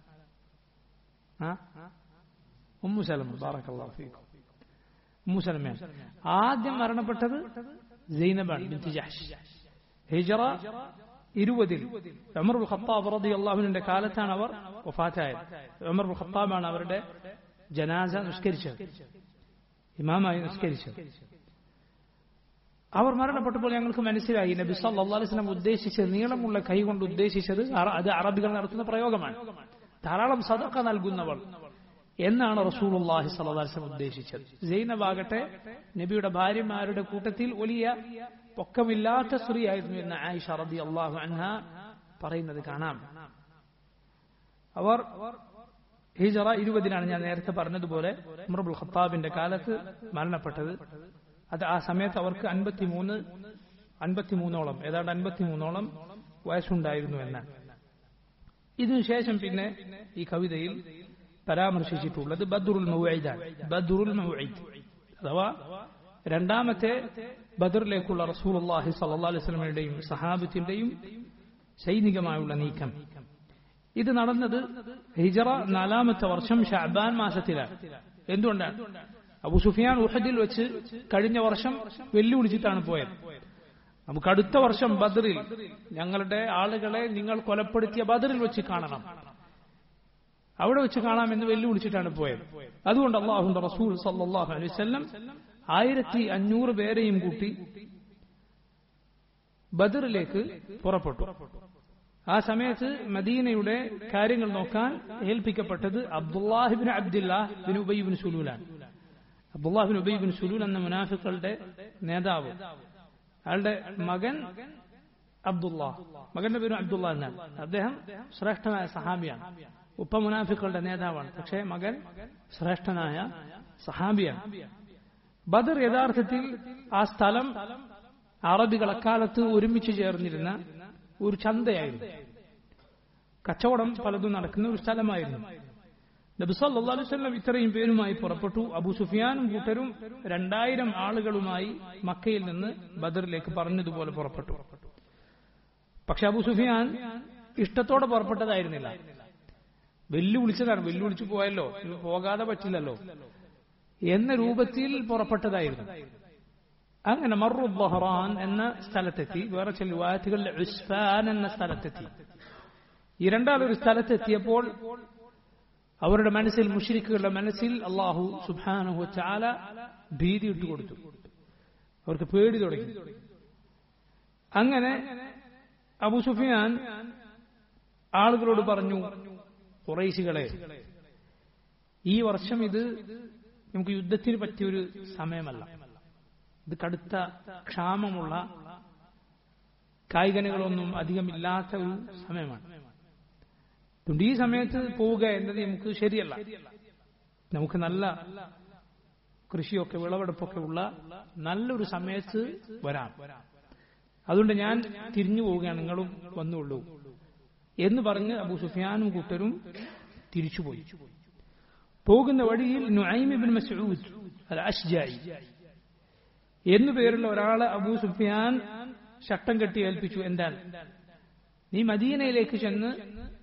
ഉമ്മു സലമ ബാറക്കല്ലാഹു ഫീക്കും ഉമ്മു സലമ ആദ്യം മരണപ്പെട്ടത് ജൈനബാണ് ബിൻത് ജഹ്ഷ് ഹിജറ ഇരുപതിൽ ഉമർ ഖത്താബ് റതി അള്ളാഹുവിന്റെ കാലത്താണ് അവർ വഫാത്തായത് ഉമർ ഖത്താബാണ് അവരുടെ ജനാസ നിഷ്കരിച്ചത് ഇമാമായി നിസ്കരിച്ചത് അവർ മരണപ്പെട്ടപ്പോൾ ഞങ്ങൾക്ക് മനസ്സിലായി നബി സല്ലാ അലൈസ്ലാം ഉദ്ദേശിച്ചത് നീളമുള്ള കൈ കൊണ്ട് ഉദ്ദേശിച്ചത് അത് അറബികൾ നടത്തുന്ന പ്രയോഗമാണ് ധാരാളം സദക്ക നൽകുന്നവൾ എന്നാണ് റസൂൽ അള്ളാഹി സല്ലാസ്ലം ഉദ്ദേശിച്ചത് ജൈനബാകട്ടെ നബിയുടെ ഭാര്യമാരുടെ കൂട്ടത്തിൽ വലിയ പൊക്കമില്ലാത്ത സ്ത്രീയായിരുന്നു എന്ന് ആയിഷ റബി അള്ളാഹു അൻഹ പറയുന്നത് കാണാം അവർ ഹിജറ ഇരുപതിനാണ് ഞാൻ നേരത്തെ പറഞ്ഞതുപോലെ ഉമർബുൽ ഖത്താബിന്റെ കാലത്ത് മരണപ്പെട്ടത് അത് ആ സമയത്ത് അവർക്ക് അൻപത്തിമൂന്ന് അൻപത്തിമൂന്നോളം ഏതാണ്ട് അൻപത്തിമൂന്നോളം വയസ്സുണ്ടായിരുന്നു എന്നാണ് ഇതിനുശേഷം പിന്നെ ഈ കവിതയിൽ പരാമർശിച്ചിട്ടുള്ളത് ബദ്റുൽ മൗഇദാണ് ബദ്റുൽ മൗഇദ് അഥവാ രണ്ടാമത്തെ ബദറിലേക്കുള്ള റസൂലുള്ളാഹി സ്വല്ലല്ലാഹു അലൈഹി വസല്ലമയുടെയും സഹാബത്തിന്റെയും സൈനികമായുള്ള നീക്കം ഇത് നടന്നത് ഹിജറ നാലാമത്തെ വർഷം ഷാബാൻ മാസത്തിലാണ് എന്തുകൊണ്ടാണ് അബു സുഫിയാൻ ഉഹദിൽ വെച്ച് കഴിഞ്ഞ വർഷം വെല്ലുവിളിച്ചിട്ടാണ് പോയത് നമുക്ക് അടുത്ത വർഷം ബദറിൽ ഞങ്ങളുടെ ആളുകളെ നിങ്ങൾ കൊലപ്പെടുത്തിയ ബദറിൽ വെച്ച് കാണണം അവിടെ വെച്ച് കാണാമെന്ന് വെല്ലുവിളിച്ചിട്ടാണ് പോയത് അതുകൊണ്ട് അള്ളാഹുന്റെ റസൂൽ സല്ലാഹു അലൈഹി വസല്ലം ആയിരത്തി അഞ്ഞൂറ് പേരെയും കൂട്ടി ബദറിലേക്ക് പുറപ്പെട്ടു ആ സമയത്ത് മദീനയുടെ കാര്യങ്ങൾ നോക്കാൻ ഏൽപ്പിക്കപ്പെട്ടത് അബ്ദുല്ലാഹിബിൻ അബ്ദുല്ലാഹ് ബിൻ ഉബൈബിൻ സുലൂലാണ് അബ്ദുല്ലാഹിബിൻ ഉബൈബിൻ സുലൂൽ എന്ന മുനാഫിക്കളുടെ നേതാവ് അയാളുടെ മകൻ അബ്ദുള്ള മകന്റെ പേരും അബ്ദുള്ള എന്നാണ് അദ്ദേഹം ശ്രേഷ്ഠനായ സഹാബിയാണ് ഉപ്പ മുനാഫിക്കളുടെ നേതാവാണ് പക്ഷേ മകൻ ശ്രേഷ്ഠനായ സഹാബിയാണ് ബദർ യഥാർത്ഥത്തിൽ ആ സ്ഥലം അറബികൾ അക്കാലത്ത് ഒരുമിച്ച് ചേർന്നിരുന്ന ഒരു ചന്തയായിരുന്നു കച്ചവടം പലതും നടക്കുന്ന ഒരു സ്ഥലമായിരുന്നു നബി സല്ലല്ലാഹു അലൈഹി വസല്ലം ഇത്രയും പേരുമായി പുറപ്പെട്ടു അബൂ സുഫിയാനും കൂട്ടരും രണ്ടായിരം ആളുകളുമായി മക്കയിൽ നിന്ന് ബദറിലേക്ക് പറഞ്ഞതുപോലെ പുറപ്പെട്ടു പക്ഷെ അബൂ സുഫിയാൻ ഇഷ്ടത്തോടെ പുറപ്പെട്ടതായിരുന്നില്ല വെല്ലുവിളിച്ചതാണ് വെല്ലുവിളിച്ചു പോയല്ലോ ഇത് പോകാതെ പറ്റില്ലല്ലോ എന്ന രൂപത്തിൽ പുറപ്പെട്ടതായിരുന്നു അങ്ങനെ മറു ബഹ്റാൻ എന്ന സ്ഥലത്തെത്തി വേറെ ചില വാറ്റുകളിൽ ഉസ്ഫാൻ എന്ന സ്ഥലത്തെത്തി ഈ രണ്ടാളൊരു സ്ഥലത്തെത്തിയപ്പോൾ അവരുടെ മനസ്സിൽ മുഷിരിക്കുകളുടെ മനസ്സിൽ അള്ളാഹു സുബാനഹു ചാല ഭീതി ഇട്ട് കൊടുത്തു അവർക്ക് പേടി തുടങ്ങി അങ്ങനെ അബു സുഫിയാൻ ആളുകളോട് പറഞ്ഞു കുറേശികളെ ഈ വർഷം ഇത് നമുക്ക് യുദ്ധത്തിന് പറ്റിയൊരു സമയമല്ല ഇത് കടുത്ത ക്ഷാമമുള്ള കായികനികളൊന്നും അധികമില്ലാത്ത ഒരു സമയമാണ് അതുകൊണ്ട് ഈ സമയത്ത് പോവുക എന്നത് നമുക്ക് ശരിയല്ല നമുക്ക് നല്ല കൃഷിയൊക്കെ വിളവെടുപ്പൊക്കെ ഉള്ള നല്ലൊരു സമയത്ത് വരാം അതുകൊണ്ട് ഞാൻ തിരിഞ്ഞു പോവുകയാണ് നിങ്ങളും വന്നുള്ളൂ എന്ന് പറഞ്ഞ് അബൂ സുഫിയാനും കൂട്ടരും തിരിച്ചുപോയി പോകുന്ന വഴിയിൽ നുഐമിബിൻ മസ്ഊദ് അൽ അഷ്ജായി എന്നു പേരുള്ള ഒരാളെ അബൂ സുഫിയാൻ ശട്ടം കെട്ടി ഏൽപ്പിച്ചു എന്താണ് നീ മദീനയിലേക്ക് ചെന്ന്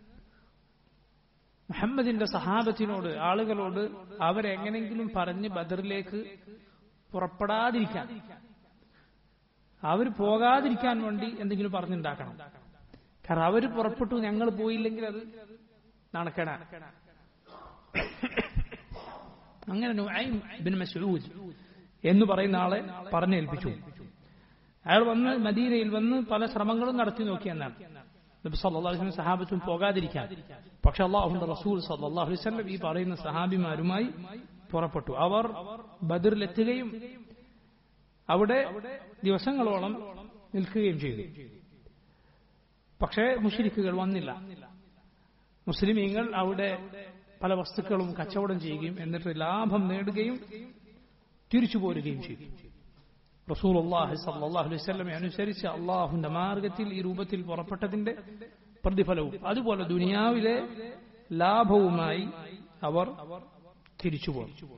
മുഹമ്മദിന്റെ സഹാബത്തിനോട് ആളുകളോട് അവരെങ്ങനെങ്കിലും പറഞ്ഞ് ബദറിലേക്ക് പുറപ്പെടാതിരിക്കാൻ അവർ പോകാതിരിക്കാൻ വേണ്ടി എന്തെങ്കിലും പറഞ്ഞുണ്ടാക്കണം കാരണം അവർ പുറപ്പെട്ടു ഞങ്ങൾ പോയില്ലെങ്കിൽ അത് നടക്കണ അങ്ങനെ നുഐം ബിൻ മസ്ഊദ് എന്ന് പറയുന്ന ആളെ പറഞ്ഞേൽപ്പിച്ചു അയാൾ വന്ന് മദീനയിൽ വന്ന് പല ശ്രമങ്ങളും നടത്തി നോക്കിയെന്നാണ് നബി സല്ലല്ലാഹു അലൈഹി വസല്ലം സഹാബത്തും പോകാതിരിക്കാൻ പക്ഷെ അള്ളാഹുന്റെ റസൂൽ സല്ലല്ലാഹു അലൈഹി വസല്ലം ഈ പറയുന്ന സഹാബിമാരുമായി പുറപ്പെട്ടു അവർ ബദറിലെത്തുകയും അവിടെ ദിവസങ്ങളോളം നിൽക്കുകയും ചെയ്തു പക്ഷേ മുഷരിക്കുകൾ വന്നില്ല മുസ്ലിമീങ്ങൾ അവിടെ പല വസ്തുക്കളും കച്ചവടം ചെയ്യുകയും എന്നിട്ട് ലാഭം നേടുകയും തിരിച്ചു പോരുകയും ചെയ്തു റസൂൽ അള്ളാഹി സല്ലാഹു അലൈഹി സ്വലമെ അനുസരിച്ച് അള്ളാഹുന്റെ മാർഗത്തിൽ ഈ രൂപത്തിൽ പുറപ്പെട്ടതിന്റെ പ്രതിഫലവും അതുപോലെ ദുനിയാവിലെ ലാഭവുമായി അവർ തിരിച്ചു പോകും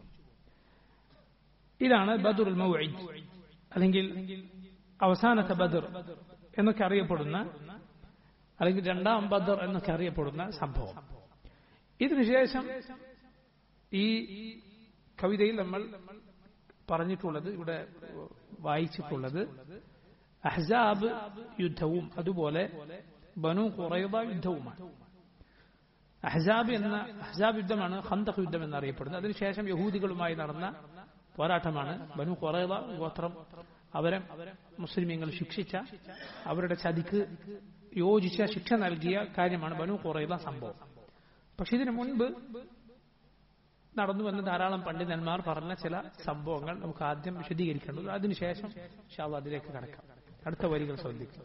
ഇതാണ് ബദുൽ മൗഇദ് അല്ലെങ്കിൽ അവസാനത്തെ ബദർ എന്നൊക്കെ അറിയപ്പെടുന്ന അല്ലെങ്കിൽ രണ്ടാം ബദർ എന്നൊക്കെ അറിയപ്പെടുന്ന സംഭവം ഇതിനുശേഷം ഈ കവിതയിൽ നമ്മൾ പറഞ്ഞിട്ടുള്ളത് ഇവിടെ വായിച്ചിട്ടുള്ളത് അഹ്സാബ് യുദ്ധവും അതുപോലെ ബനു കുറൈബ യുദ്ധവുമാണ് അഹ്സാബ് എന്ന അഹ്സാബ് യുദ്ധമാണ് ഖന്തഖ് യുദ്ധം എന്നറിയപ്പെടുന്നത് അതിനുശേഷം യഹൂദികളുമായി നടന്ന പോരാട്ടമാണ് ബനു കുറൈബ ഗോത്രം അവരെ മുസ്ലിമീങ്ങൾ ശിക്ഷിച്ച അവരുടെ ചതിക്ക് യോജിച്ച ശിക്ഷ നൽകിയ കാര്യമാണ് ബനു കുറൈബ സംഭവം പക്ഷെ ഇതിനു മുൻപ് നടന്നു വന്ന ധാരാളം പണ്ഡിതന്മാർ പറഞ്ഞ ചില സംഭവങ്ങൾ നമുക്ക് ആദ്യം വിശദീകരിക്കേണ്ടത് അതിനുശേഷം ഷാവ് അതിലേക്ക് കടക്കാം അടുത്ത വരികൾ ശ്രദ്ധിക്കും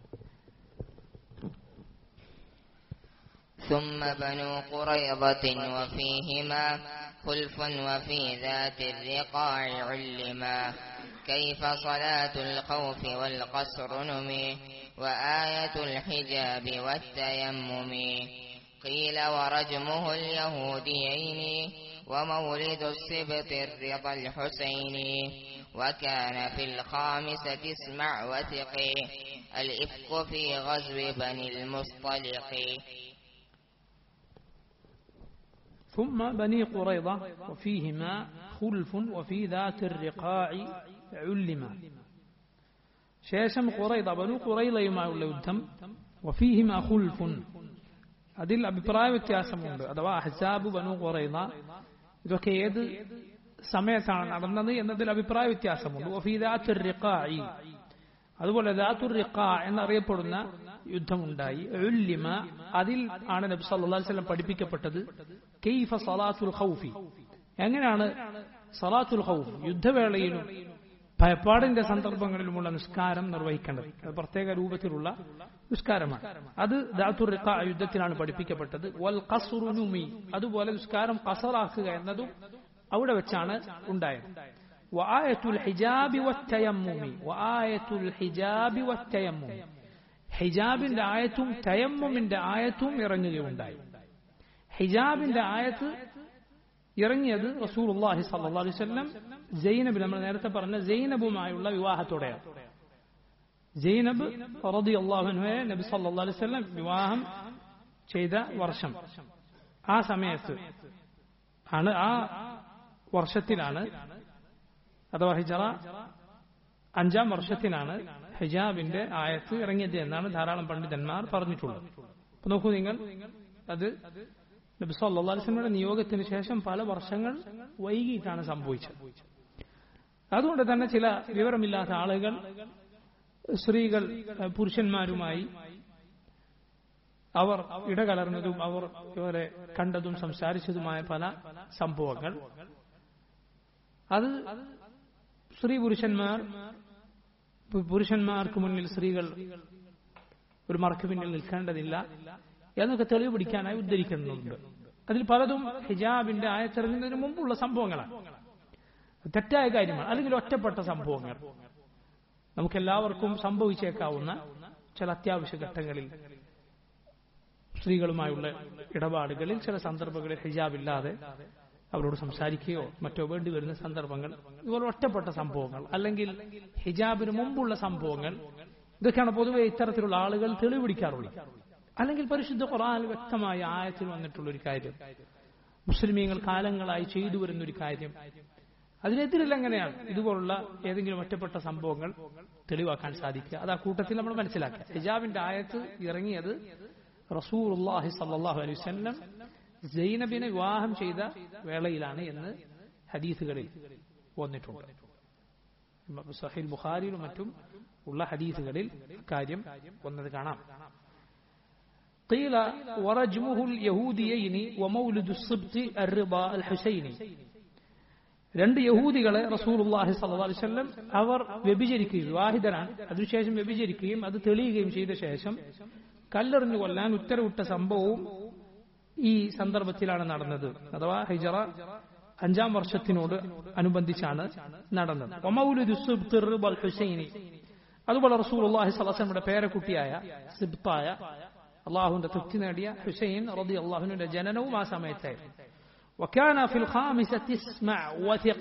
ثم بنو قريظة وفيهما خلف وفي ذات الرقاع علما كيف صلاة الخوف والقصر نمي وآية الحجاب والتيمم قيل ورجمه اليهوديين ومولد السبط الرضا الحسين وكان في الخامسة اسمع وثقي الإفك في غزو بني المصطلق ثم بني قريظة وفيهما خلف وفي ذات الرقاع علما ശേഷം കുറൈദ ബനു കുറൈലയുമായുള്ള യുദ്ധം വഫീഹിമ ഖുൽഫുൻ അതിൽ അഭിപ്രായ വ്യത്യാസമുണ്ട് അഥവാ അഹ്സാബ് ബനു കുറൈദ ഇതൊക്കെ ഏത് സമയത്താണ് നടന്നത് എന്നതിൽ അഭിപ്രായ വ്യത്യാസമുണ്ട് വഫീ ദാത്തുർ റിഖാഇ അതുപോലെ ദാത്തുർ റിഖാ എന്നറിയപ്പെടുന്ന യുദ്ധമുണ്ടായി ഉല്ലിമ അതിൽ ആണ് നബി സല്ലല്ലാഹു അലൈഹി വസല്ലം പഠിപ്പിക്കപ്പെട്ടത് കൈഫ സലാത്തുൽ ഖൗഫി എങ്ങനെയാണ് സലാത്തുൽ ഖൗഫ് യുദ്ധവേളയിലും ഭയപ്പാടിന്റെ സന്ദർഭങ്ങളിലുമുള്ള നിസ്കാരം നിർവഹിക്കേണ്ടത് അത് പ്രത്യേക രൂപത്തിലുള്ള നിസ്കാരമാണ് അത് ദാത്തുർ റിഖാ യുദ്ധത്തിലാണ് പഠിപ്പിക്കപ്പെട്ടത് വൽ ഖസ്റു നുമി അതുപോലെ നിസ്കാരം കസറാക്കുക എന്നതും അവിടെ വെച്ചാണ് ഉണ്ടായത് وآية الحجاب والتيمم وآية الحجاب والتيمم ഹിജാബിന്റെ ആയത്തും തയമ്മുമിന്റെ ആയത്തും ഇറങ്ങുകയുണ്ടായി ഹിജാബിന്റെ ആയത്ത് ഇറങ്ങിയത് റസൂലുള്ളാഹി സ്വല്ലല്ലാഹു അലൈഹി വസല്ലം സൈനബ് നമ്മൾ നേരത്തെ പറഞ്ഞ സൈനബുമായുള്ള വിവാഹത്തോടെയാണ് സൈനബ് റളിയല്ലാഹു അൻഹയെ നബി സല്ലല്ലാഹു അലൈഹി വസല്ലം വിവാഹം ചെയ്ത വർഷം ആ സമയത്ത് ആണ് ആ വർഷത്തിലാണ് അഥവാ ഹിജറ അഞ്ചാം വർഷത്തിലാണ് ഹിജാബിന്റെ ആയത്ത് ഇറങ്ങിയത് എന്നാണ് ധാരാളം പണ്ഡിതന്മാർ പറഞ്ഞിട്ടുള്ളത് അപ്പൊ നോക്കൂ നിങ്ങൾ അത് നബി സല്ലല്ലാഹു അലൈഹി വസല്ലമയുടെ നിയോഗത്തിന് ശേഷം പല വർഷങ്ങൾ വൈകിട്ടാണ് സംഭവിച്ചത് അതുകൊണ്ട് തന്നെ ചില വിവരമില്ലാത്ത ആളുകൾ സ്ത്രീകൾ പുരുഷന്മാരുമായി അവർ ഇടകലർന്നതും അവർ ഇവരെ കണ്ടതും സംസാരിച്ചതുമായ പല സംഭവങ്ങൾ അത് സ്ത്രീ പുരുഷന്മാർ പുരുഷന്മാർക്ക് മുന്നിൽ സ്ത്രീകൾ ഒരു മറക്ക് പിന്നിൽ നിൽക്കേണ്ടതില്ല എന്നൊക്കെ തെളിവ് പിടിക്കാനായി ഉദ്ധരിക്കുന്നുണ്ട് അതിൽ പലതും ഹിജാബിന്റെ ആയത്തിറങ്ങുന്നതിന് മുമ്പുള്ള സംഭവങ്ങളാണ് തെറ്റായ കാര്യമാണ് അല്ലെങ്കിൽ ഒറ്റപ്പെട്ട സംഭവങ്ങൾ നമുക്കെല്ലാവർക്കും സംഭവിച്ചേക്കാവുന്ന ചില അത്യാവശ്യ ഘട്ടങ്ങളിൽ സ്ത്രീകളുമായുള്ള ഇടപാടുകളിൽ ചില സന്ദർഭങ്ങളിൽ ഹിജാബില്ലാതെ അവരോട് സംസാരിക്കുകയോ മറ്റോ വേണ്ടി വരുന്ന സന്ദർഭങ്ങൾ ഇതുപോലെ ഒറ്റപ്പെട്ട സംഭവങ്ങൾ അല്ലെങ്കിൽ ഹിജാബിന് മുമ്പുള്ള സംഭവങ്ങൾ ഇതൊക്കെയാണ് പൊതുവെ ഇത്തരത്തിലുള്ള ആളുകൾ തെളിവിടിക്കാറുള്ളത് അല്ലെങ്കിൽ പരിശുദ്ധ ഖുറാൻ വ്യക്തമായ ആയത്തിൽ വന്നിട്ടുള്ള ഒരു കാര്യം മുസ്ലിമീങ്ങൾ കാലങ്ങളായി ചെയ്തു വരുന്ന ഒരു കാര്യം അതിനെതിരിൽ എങ്ങനെയാണ് ഇതുപോലുള്ള ഏതെങ്കിലും ഒറ്റപ്പെട്ട സംഭവങ്ങൾ തെളിവാക്കാൻ സാധിക്കുക അത് ആ കൂട്ടത്തിൽ നമ്മൾ മനസ്സിലാക്കുക ഹിജാബിന്റെ ആയത്ത് ഇറങ്ങിയത് റസൂർ സല്ലാഹു അലൈഹി വസല്ലം സൈനബിനെ വിവാഹം ചെയ്ത വേളയിലാണ് എന്ന് ഹദീസുകളിൽ വന്നിട്ടുണ്ട് സഹീൽ ബുഖാരിയിലും മറ്റും ഉള്ള ഹദീസുകളിൽ കാര്യം വന്നത് കാണാം قيل ورجمه اليهوديين ومولد الصبط الرضا الحسيني രണ്ട് യഹൂദികളെ റസൂലുള്ളാഹി സ്വല്ലല്ലാഹു അലൈഹി വസല്ലം അവർ വ്യഭിചരിക്കുകയും വിവാഹിതരാണ് അതിനുശേഷം വ്യഭിചരിക്കുകയും അത് തെളിയുകയും ചെയ്ത ശേഷം കല്ലെറിഞ്ഞു കൊല്ലാൻ ഉത്തരവിട്ട സംഭവവും ഈ സന്ദർഭത്തിലാണ് നടന്നത് അഥവാ ഹിജറ അഞ്ചാം വർഷത്തിനോട് അനുബന്ധിച്ചാണ് നടന്നത് ഹുസൈനി അതുപോലെ റസൂലുള്ളാഹി സ്വലസയുടെ പേരക്കുട്ടിയായ സിബ്തായ അള്ളാഹുവിന്റെ തൃപ്തി നേടിയ ഹുസൈൻ റതി അള്ളാഹുവിന്റെ ജനനവും ആ സമയത്തായിരുന്നു وكان في الخامسة اسمع وثق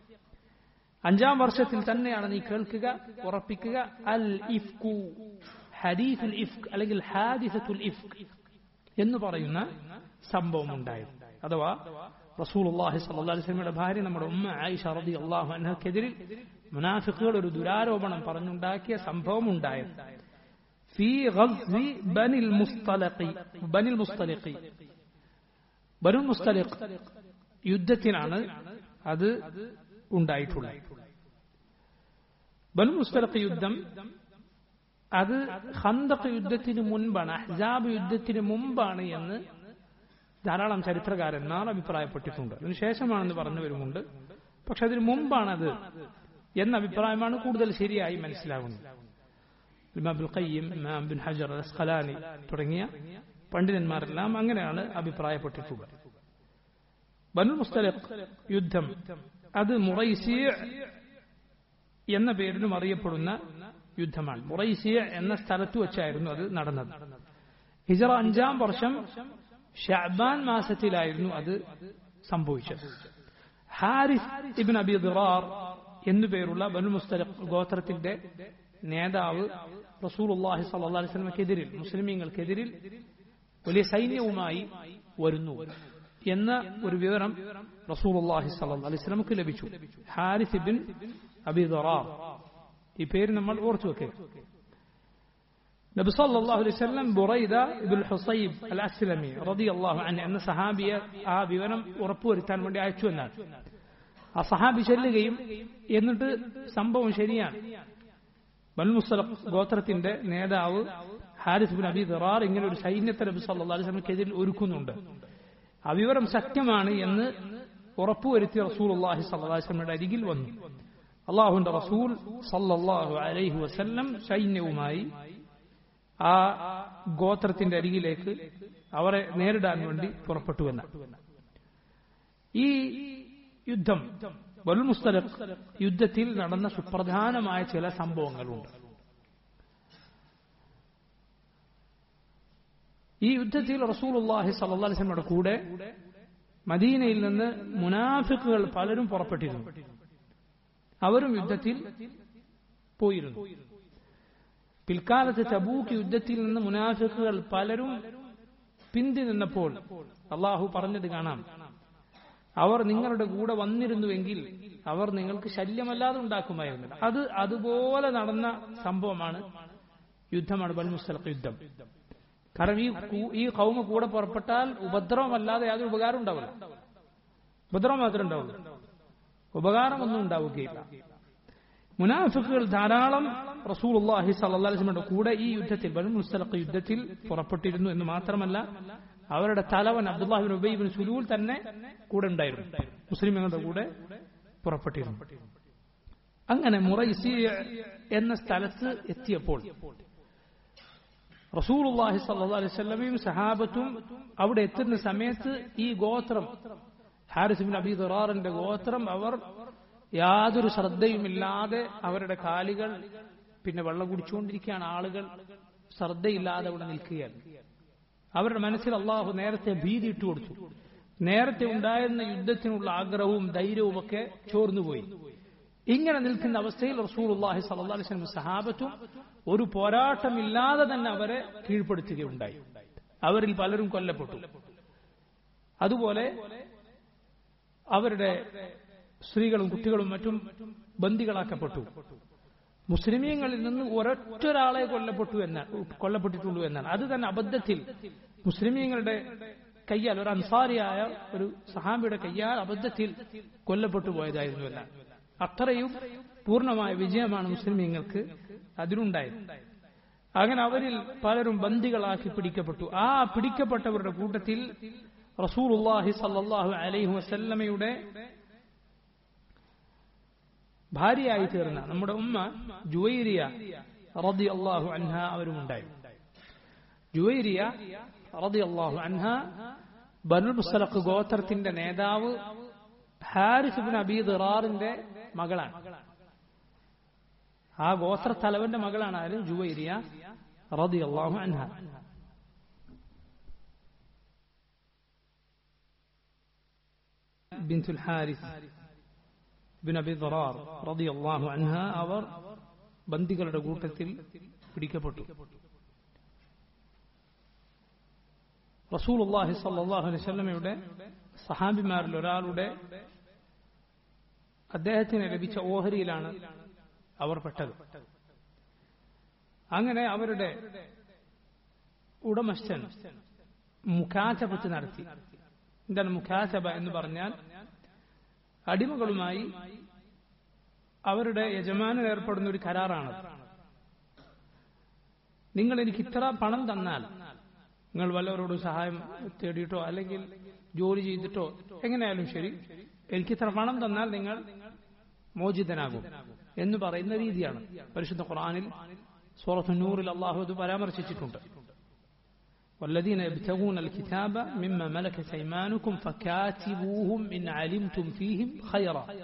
അഞ്ചാം വർഷത്തിൽ തന്നെയാണ് നീ കേൾക്കുക ഉറപ്പിക്കുക അൽ ഇഫ്കു ഹദീഫുൽ ഇഫ്ക് അല്ലെങ്കിൽ ഹാദിസത്തുൽ ഇഫ്ക് എന്ന് പറയുന്ന സംഭവം ഉണ്ടായത് അഥവാ റസൂലുള്ളാഹി സ്വല്ലല്ലാഹു അലൈഹി വസല്ലമയുടെ ഭാര്യ നമ്മുടെ ഉമ്മ ആയിഷ റളിയല്ലാഹു അൻഹക്കെതിരിൽ മുനാഫിക്കുകൾ ഒരു ദുരാരോപണം പറഞ്ഞുണ്ടാക്കിയ സംഭവം ഉണ്ടായത് ഫീ ഗസ്വി ബനിൽ മുസ്തലഖി ബനിൽ മുസ്തലഖി ബനു മുസ്തലിഖ് യുദ്ധത്തിനാണ് അത് ഉണ്ടായിട്ടുള്ളത് ബനു മുസ്തലിഖ് യുദ്ധം അത് ഹന്തഖ് യുദ്ധത്തിന് മുൻപാണ് അഹ്സാബ് യുദ്ധത്തിന് മുമ്പാണ് എന്ന് ധാരാളം ചരിത്രകാരന്മാർ അഭിപ്രായപ്പെട്ടിട്ടുണ്ട് അതിനുശേഷമാണെന്ന് പറഞ്ഞവരുമുണ്ട് പക്ഷെ അതിന് മുമ്പാണത് എന്ന അഭിപ്രായമാണ് കൂടുതൽ ശരിയായി മനസ്സിലാകുന്നത് ഇമാബുൽ ഖയ്യം ഇമാം ബിൻ ഹജർ അസ്ഖലാനി തുടങ്ങിയ പണ്ഡിതന്മാരെല്ലാം അങ്ങനെയാണ് അഭിപ്രായപ്പെട്ടിട്ടുള്ളത് ബനു മുസ്തലിഖ് യുദ്ധം അത് മുറൈസി എന്ന പേരിലും അറിയപ്പെടുന്ന യുദ്ധമാണ് മുറൈസിയ എന്ന സ്ഥലത്ത് വെച്ചായിരുന്നു അത് നടന്നത് ഹിജറ അഞ്ചാം വർഷം ഷാബാൻ മാസത്തിലായിരുന്നു അത് സംഭവിച്ചത് ഹാരിസ് ഇബിൻ അബി ദിറാർ എന്നുപേരുള്ള ബനു മുസ്തലഖ് ഗോത്രത്തിന്റെ നേതാവ് റസൂലുള്ളാഹി സ്വല്ലല്ലാഹി അലൈഹി വസല്ലമക്കെതിരിൽ മുസ്ലിമീങ്ങൾക്കെതിരിൽ വലിയ സൈന്യവുമായി വരുന്നു എന്ന ഒരു വിവരം റസൂലുള്ളാഹി സ്വല്ലല്ലാഹി അലൈഹി വസല്ലമക്ക് ലഭിച്ചു ഹാരിസ് ഇബിൻ അബി ദിറാർ ഈ പേര് നമ്മൾ ഓർത്തു വെക്കുക നബി സല്ലല്ലാഹു അലൈഹി വസല്ലം ബുറൈദ ഇബ്നുൽ ഹുസൈബ് അൽ അസ്ലമി റളിയല്ലാഹു അൻഹു എന്ന സഹാബിയെ ആ വിവരം ഉറപ്പുവരുത്താൻ വേണ്ടി അയച്ചു എന്നാണ് ആ സഹാബി ചെല്ലുകയും എന്നിട്ട് സംഭവം ശരിയാണ് ബൽ മുസ്തലഖ് ഗോത്രത്തിന്റെ നേതാവ് ഹാരിസ് ബിൻ അബി ദിറാർ ഇങ്ങനെ ഒരു സൈന്യത്തെ നബി സല്ലല്ലാഹു അലൈഹി വസല്ലമക്കെതിരിൽ ഒരുക്കുന്നുണ്ട് ആ വിവരം സത്യമാണ് എന്ന് ഉറപ്പുവരുത്തിയ റസൂലുള്ളാഹി സ്വല്ലല്ലാഹു അലൈഹി വസല്ലമയുടെ അരികിൽ വന്നു അള്ളാഹുവിന്റെ റസൂൽ സല്ലല്ലാഹു അലൈഹി വസല്ലം സൈന്യവുമായി ആ ഗോത്രത്തിന്റെ അരികിലേക്ക് അവരെ നേരിടാൻ വേണ്ടി പുറപ്പെട്ടു എന്ന ഈ യുദ്ധം ബൽ മുസ്തലഖ് യുദ്ധത്തിൽ നടന്ന സുപ്രധാനമായ ചില സംഭവങ്ങളുണ്ട് ഈ യുദ്ധത്തിൽ റസൂലുള്ളാഹി സ്വല്ലല്ലാഹി അലൈഹി വസല്ലമയുടെ കൂടെ മദീനയിൽ നിന്ന് മുനാഫിക്കുകൾ പലരും പുറപ്പെട്ടിരുന്നു അവരും യുദ്ധത്തിൽ പോയിരുന്നു പിൽക്കാലത്ത് തബൂക്ക് യുദ്ധത്തിൽ നിന്ന് മുനാഫിക്കുകൾ പലരും പിന്തി നിന്നപ്പോൾ അള്ളാഹു പറഞ്ഞത് കാണാം അവർ നിങ്ങളുടെ കൂടെ വന്നിരുന്നുവെങ്കിൽ അവർ നിങ്ങൾക്ക് ശല്യമല്ലാതെ ഉണ്ടാക്കുമായിരുന്നില്ല അത് അതുപോലെ നടന്ന സംഭവമാണ് യുദ്ധമാണ് ബൽ മുസ്തലഖ് യുദ്ധം കാരണം ഈ കൂ- ഈ കൗമ കൂടെ പുറപ്പെട്ടാൽ ഉപദ്രവമല്ലാതെ യാതൊരു ഉപകാരം ഉണ്ടാവില്ല ഉപദ്രവം മാത്രമേ ഉണ്ടാവുള്ളൂ ഉപകാരമൊന്നും ഉണ്ടാവുകയില്ല മുനാഫിക്കുകൾ ധാരാളം റസൂലുള്ളാഹി സ്വല്ലല്ലാഹി അലൈഹി വസല്ലമയുടെ കൂടെ ഈ യുദ്ധത്തിൽ ബനു മുസ്തലഖ് യുദ്ധത്തിൽ പുറപ്പെട്ടിരുന്നു എന്ന് മാത്രമല്ല അവരുടെ തലവൻ അബ്ദുല്ലാഹിബിൻ ഉബൈബിൻ സുലൂൽ തന്നെ കൂടെ ഉണ്ടായിരുന്നു മുസ്ലിമുകളുടെ കൂടെ പുറപ്പെട്ടിരുന്നു അങ്ങനെ മുറൈസി എന്ന സ്ഥലത്ത് എത്തിയപ്പോൾ റസൂലുള്ളാഹി സ്വല്ലല്ലാഹി അലൈഹി വസല്ലമയും സഹാബത്തും അവിടെ എത്തുന്ന സമയത്ത് ഈ ഗോത്രം ഹാരിസ് ബിൻ അബി ദുറാറിന്റെ ഗോത്രം അവർ യാതൊരു ശ്രദ്ധയുമില്ലാതെ അവരുടെ കാലുകൾ പിന്നെ വെള്ളം കുടിച്ചുകൊണ്ടിരിക്കുകയാണ് ആളുകൾ ശ്രദ്ധയില്ലാതെ അവിടെ നിൽക്കുകയാണ് അവരുടെ മനസ്സിൽ അള്ളാഹു നേരത്തെ ഭീതി ഇട്ടു കൊടുത്തു നേരത്തെ ഉണ്ടായിരുന്ന യുദ്ധത്തിനുള്ള ആഗ്രഹവും ധൈര്യവും ഒക്കെ ചോർന്നുപോയി ഇങ്ങനെ നിൽക്കുന്ന അവസ്ഥയിൽ റസൂലുള്ളാഹി സ്വല്ലല്ലാഹി അലൈഹി വസല്ലം സഹാബത്തും ഒരു പോരാട്ടമില്ലാതെ തന്നെ അവരെ കീഴ്പ്പെടുത്തുകയുണ്ടായി അവരിൽ പലരും കൊല്ലപ്പെട്ടു അതുപോലെ അവരുടെ സ്ത്രീകളും കുട്ടികളും മറ്റും ബന്ദികളാക്കപ്പെട്ടു മുസ്ലിമീങ്ങളിൽ നിന്ന് ഒരൊറ്റൊരാളെ കൊല്ലപ്പെട്ടു എന്നാണ് കൊല്ലപ്പെട്ടിട്ടുള്ളൂ എന്നാണ് അത് തന്നെ അബദ്ധത്തിൽ മുസ്ലിമീങ്ങളുടെ കയ്യാൽ ഒരു അൻസാരിയായ ഒരു സഹാബിയുടെ കയ്യാൽ അബദ്ധത്തിൽ കൊല്ലപ്പെട്ടു പോയതായിരുന്നു എന്നാണ് അത്രയും പൂർണ്ണമായ വിജയമാണ് മുസ്ലിമീങ്ങൾക്ക് അതിനുണ്ടായത് അങ്ങനെ അവരിൽ പലരും ബന്ദികളാക്കി പിടിക്കപ്പെട്ടു ആ പിടിക്കപ്പെട്ടവരുടെ കൂട്ടത്തിൽ റസൂലുള്ളാഹി സല്ലല്ലാഹു അലൈഹി വസല്ലമയുടെ ഭാര്യയായി തീർന്ന നമ്മുടെ ഉമ്മ ജുവൈരിയ റതി അള്ളാഹു അൻഹ അവരുമുണ്ടായി ജുവൈരിയ റതി അള്ളാഹു അൻഹ ബനുൽ മുസ്തലഖ് ഗോത്രത്തിന്റെ നേതാവ് ഹാരിസ് ബിൻ അബി ദിറാറിന്റെ മകളാണ് ആ ഗോത്ര തലവന്റെ മകളാണ് ആര് ജുവൈരിയ റതി അള്ളാഹു അൻഹ ബിൻതുൽ ഹാരിസ് ബിൻ അബി ദറാർ റളിയല്ലാഹു അൻഹ അവർ ബന്ദികളുടെ കൂട്ടത്തിൽ പിടിക്കപ്പെട്ടു റസൂലുള്ളാഹി സ്വല്ലല്ലാഹു അലൈഹി വസല്ലമയുടെ സഹാബിമാരിൽ ഒരാളുടെ അദ്ദേഹത്തിന് ലഭിച്ച ഓഹരിയിലാണ് അവർ പെട്ടത് അങ്ങനെ അവരുടെ ഉടമസ്ഥൻ മുഖാചപത്ത് നടത്തി എന്താണ് മുഖാചബ എന്ന് പറഞ്ഞാൽ അടിമകളുമായി അവരുടെ യജമാനൻ ഏർപ്പെടുന്ന ഒരു കരാറാണ് നിങ്ങൾ എനിക്ക് ഇത്ര പണം തന്നാൽ നിങ്ങൾ വല്ലവരോടും സഹായം തേടിയിട്ടോ അല്ലെങ്കിൽ ജോലി ചെയ്തിട്ടോ എങ്ങനെയായാലും ശരി എനിക്ക് ഇത്ര പണം തന്നാൽ നിങ്ങൾ മോചിതനാകും എന്ന് പറയുന്ന രീതിയാണ് പരിശുദ്ധ ഖുർആനിൽ സൂറത്ത് നൂറിൽ അള്ളാഹു അത് പരാമർശിച്ചിട്ടുണ്ട് والذين يبتغون الكتاب مما ملكت أيمانكم فكاتبوهم إن علمتم فيهم خيرا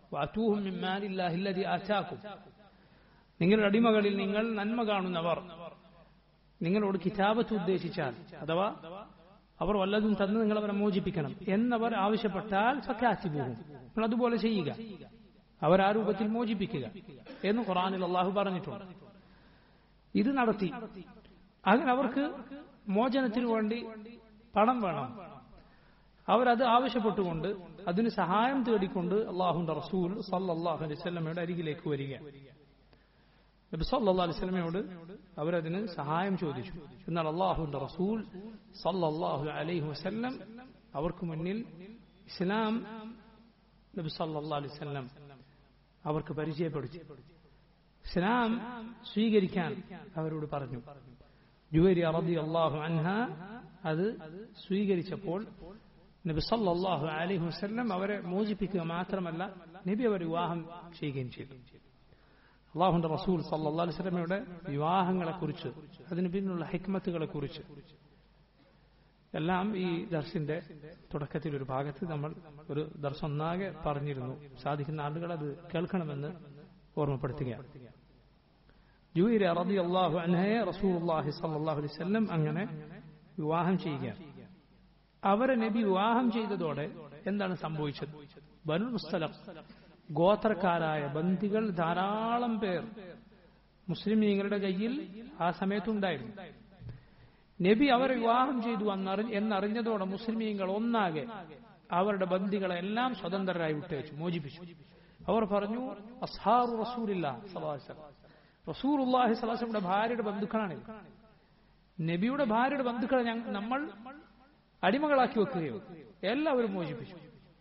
വാറ്റൂഹും മിമ്മാനില്ലാഹില്ലതി ആറ്റാക്കും നിങ്ങളുടെ അടിമകളിൽ നിങ്ങൾ നന്മ കാണുന്നവർ നിങ്ങളോട് കിതാബത്ത് ഉദ്ദേശിച്ചാൽ അഥവാ അവർ വല്ലതും തന്ന് നിങ്ങൾ അവരെ മോചിപ്പിക്കണം എന്നവർ ആവശ്യപ്പെട്ടാൽ സക്കാത്തി പോകും നിങ്ങൾ അതുപോലെ ചെയ്യുക അവർ ആ രൂപത്തിൽ മോചിപ്പിക്കുക എന്ന് ഖുറാനിൽ അള്ളാഹു പറഞ്ഞിട്ടുണ്ട് ഇത് നടത്തി അങ്ങനെ അവർക്ക് മോചനത്തിനു വേണ്ടി പണം വേണം അവരത് ആവശ്യപ്പെട്ടുകൊണ്ട് അതിന് സഹായം തേടിക്കൊണ്ട് അള്ളാഹുന്റെ റസൂൽ സല്ലാഹു അലൈഹി സ്വലമയുടെ അരികിലേക്ക് വരിക നബി സല്ലാ അലൈഹി സ്വലമയോട് അവരതിന് സഹായം ചോദിച്ചു എന്നാൽ അള്ളാഹുന്റെ റസൂൽ സല്ലാഹു അലൈഹി വസല്ലം അവർക്ക് മുന്നിൽ ഇസ്ലാം നബി സല്ലാ അലൈഹി സ്വലം അവർക്ക് പരിചയപ്പെടുത്തി ഇസ്ലാം സ്വീകരിക്കാൻ അവരോട് പറഞ്ഞു ജുവരി അറബി അള്ളാഹു അൻഹ അത് സ്വീകരിച്ചപ്പോൾ നബി സല്ലാഹു അലൈഹി വസ്ല്ലം അവരെ മോചിപ്പിക്കുക മാത്രമല്ല നബി അവർ വിവാഹം ചെയ്യുകയും ചെയ്തു അള്ളാഹുന്റെ റസൂൽ സല്ലാ അലൈഹി സ്വലമയുടെ വിവാഹങ്ങളെക്കുറിച്ച് അതിന് പിന്നിലുള്ള ഹിക്മത്തുകളെ കുറിച്ച് എല്ലാം ഈ ദർശിന്റെ തുടക്കത്തിൽ ഒരു ഭാഗത്ത് നമ്മൾ ഒരു ദർശൊന്നാകെ പറഞ്ഞിരുന്നു സാധിക്കുന്ന ആളുകൾ അത് കേൾക്കണമെന്ന് ഓർമ്മപ്പെടുത്തുകയാണ് ജൂയിര റബി അള്ളാഹു അൻഹയെ റസൂൽ സല്ലാഹു അലൈഹി സ്വല്ലം അങ്ങനെ വിവാഹം ചെയ്യുകയാണ് അവരെ നബി വിവാഹം ചെയ്തതോടെ എന്താണ് സംഭവിച്ചത് ബനുൽ മുസ്തലം ഗോത്രക്കാരായ ബന്ദികൾ ധാരാളം പേർ മുസ്ലിമീങ്ങളുടെ കയ്യിൽ ആ സമയത്തുണ്ടായിരുന്നു നബി അവരെ വിവാഹം ചെയ്തു എന്നറിഞ്ഞതോടെ മുസ്ലിമീങ്ങൾ ഒന്നാകെ അവരുടെ ബന്ദികളെ എല്ലാം സ്വതന്ത്രരായി വിട്ടയച്ചു മോചിപ്പിച്ചു അവർ പറഞ്ഞു അസ്ഹാറു റസൂലില്ല റസൂർ ഉള്ളാഹി സലാസയുടെ ഭാര്യയുടെ ബന്ധുക്കളാണ് നബിയുടെ ഭാര്യയുടെ ബന്ധുക്കളെ നമ്മൾ അടിമകളാക്കി വെക്കുകയോ എല്ലാവരും മോചിപ്പിച്ചു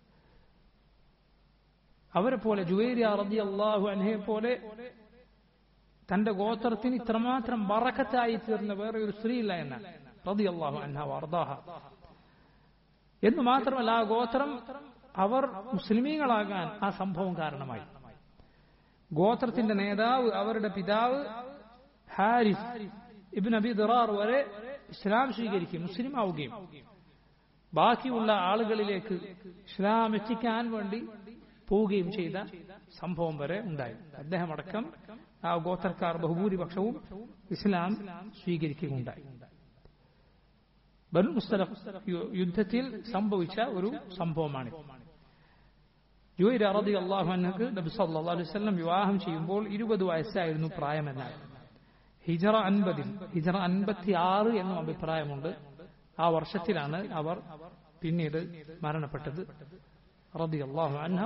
അവരെ പോലെ ജുവേരിയ റബി അള്ളാഹു അൻഹയെ പോലെ തന്റെ ഗോത്രത്തിന് ഇത്രമാത്രം ബറക്കത്തായി തീർന്ന വേറെ ഒരു സ്ത്രീയില്ല എന്നാണ് റബി അള്ളാഹു അൻഹ വർദാഹ എന്ന് മാത്രമല്ല ആ ഗോത്രം അവർ മുസ്ലിമീങ്ങളാകാൻ ആ സംഭവം കാരണമായി ഗോത്രത്തിന്റെ നേതാവ് അവരുടെ പിതാവ് ഹാരിസ് ഇബിൻ അബി ദിറാർ വരെ ഇസ്ലാം സ്വീകരിക്കും മുസ്ലിം ആവുകയും ബാക്കിയുള്ള ആളുകളിലേക്ക് ഇസ്ലാം എത്തിക്കാൻ വേണ്ടി പോവുകയും ചെയ്ത സംഭവം വരെ ഉണ്ടായി അദ്ദേഹം അടക്കം ആ ഗോത്രക്കാർ ബഹുഭൂരിപക്ഷവും ഇസ്ലാം സ്വീകരിക്കുകയുണ്ടായി ബനു മുസ്തലഫ് യുദ്ധത്തിൽ സംഭവിച്ച ഒരു സംഭവമാണ് ജോയ് റതി അള്ളാഹു അന്നക്ക് നബി സല്ലാ അലൈഹി സ്വലം വിവാഹം ചെയ്യുമ്പോൾ ഇരുപത് വയസ്സായിരുന്നു പ്രായമെന്നാൽ ഹിജറ അൻപതിൽ ഹിജറ അൻപത്തി ആറ് എന്നും അഭിപ്രായമുണ്ട് ആ വർഷത്തിലാണ് അവർ പിന്നീട് മരണപ്പെട്ടത് റതി അള്ളാഹു അൻഹ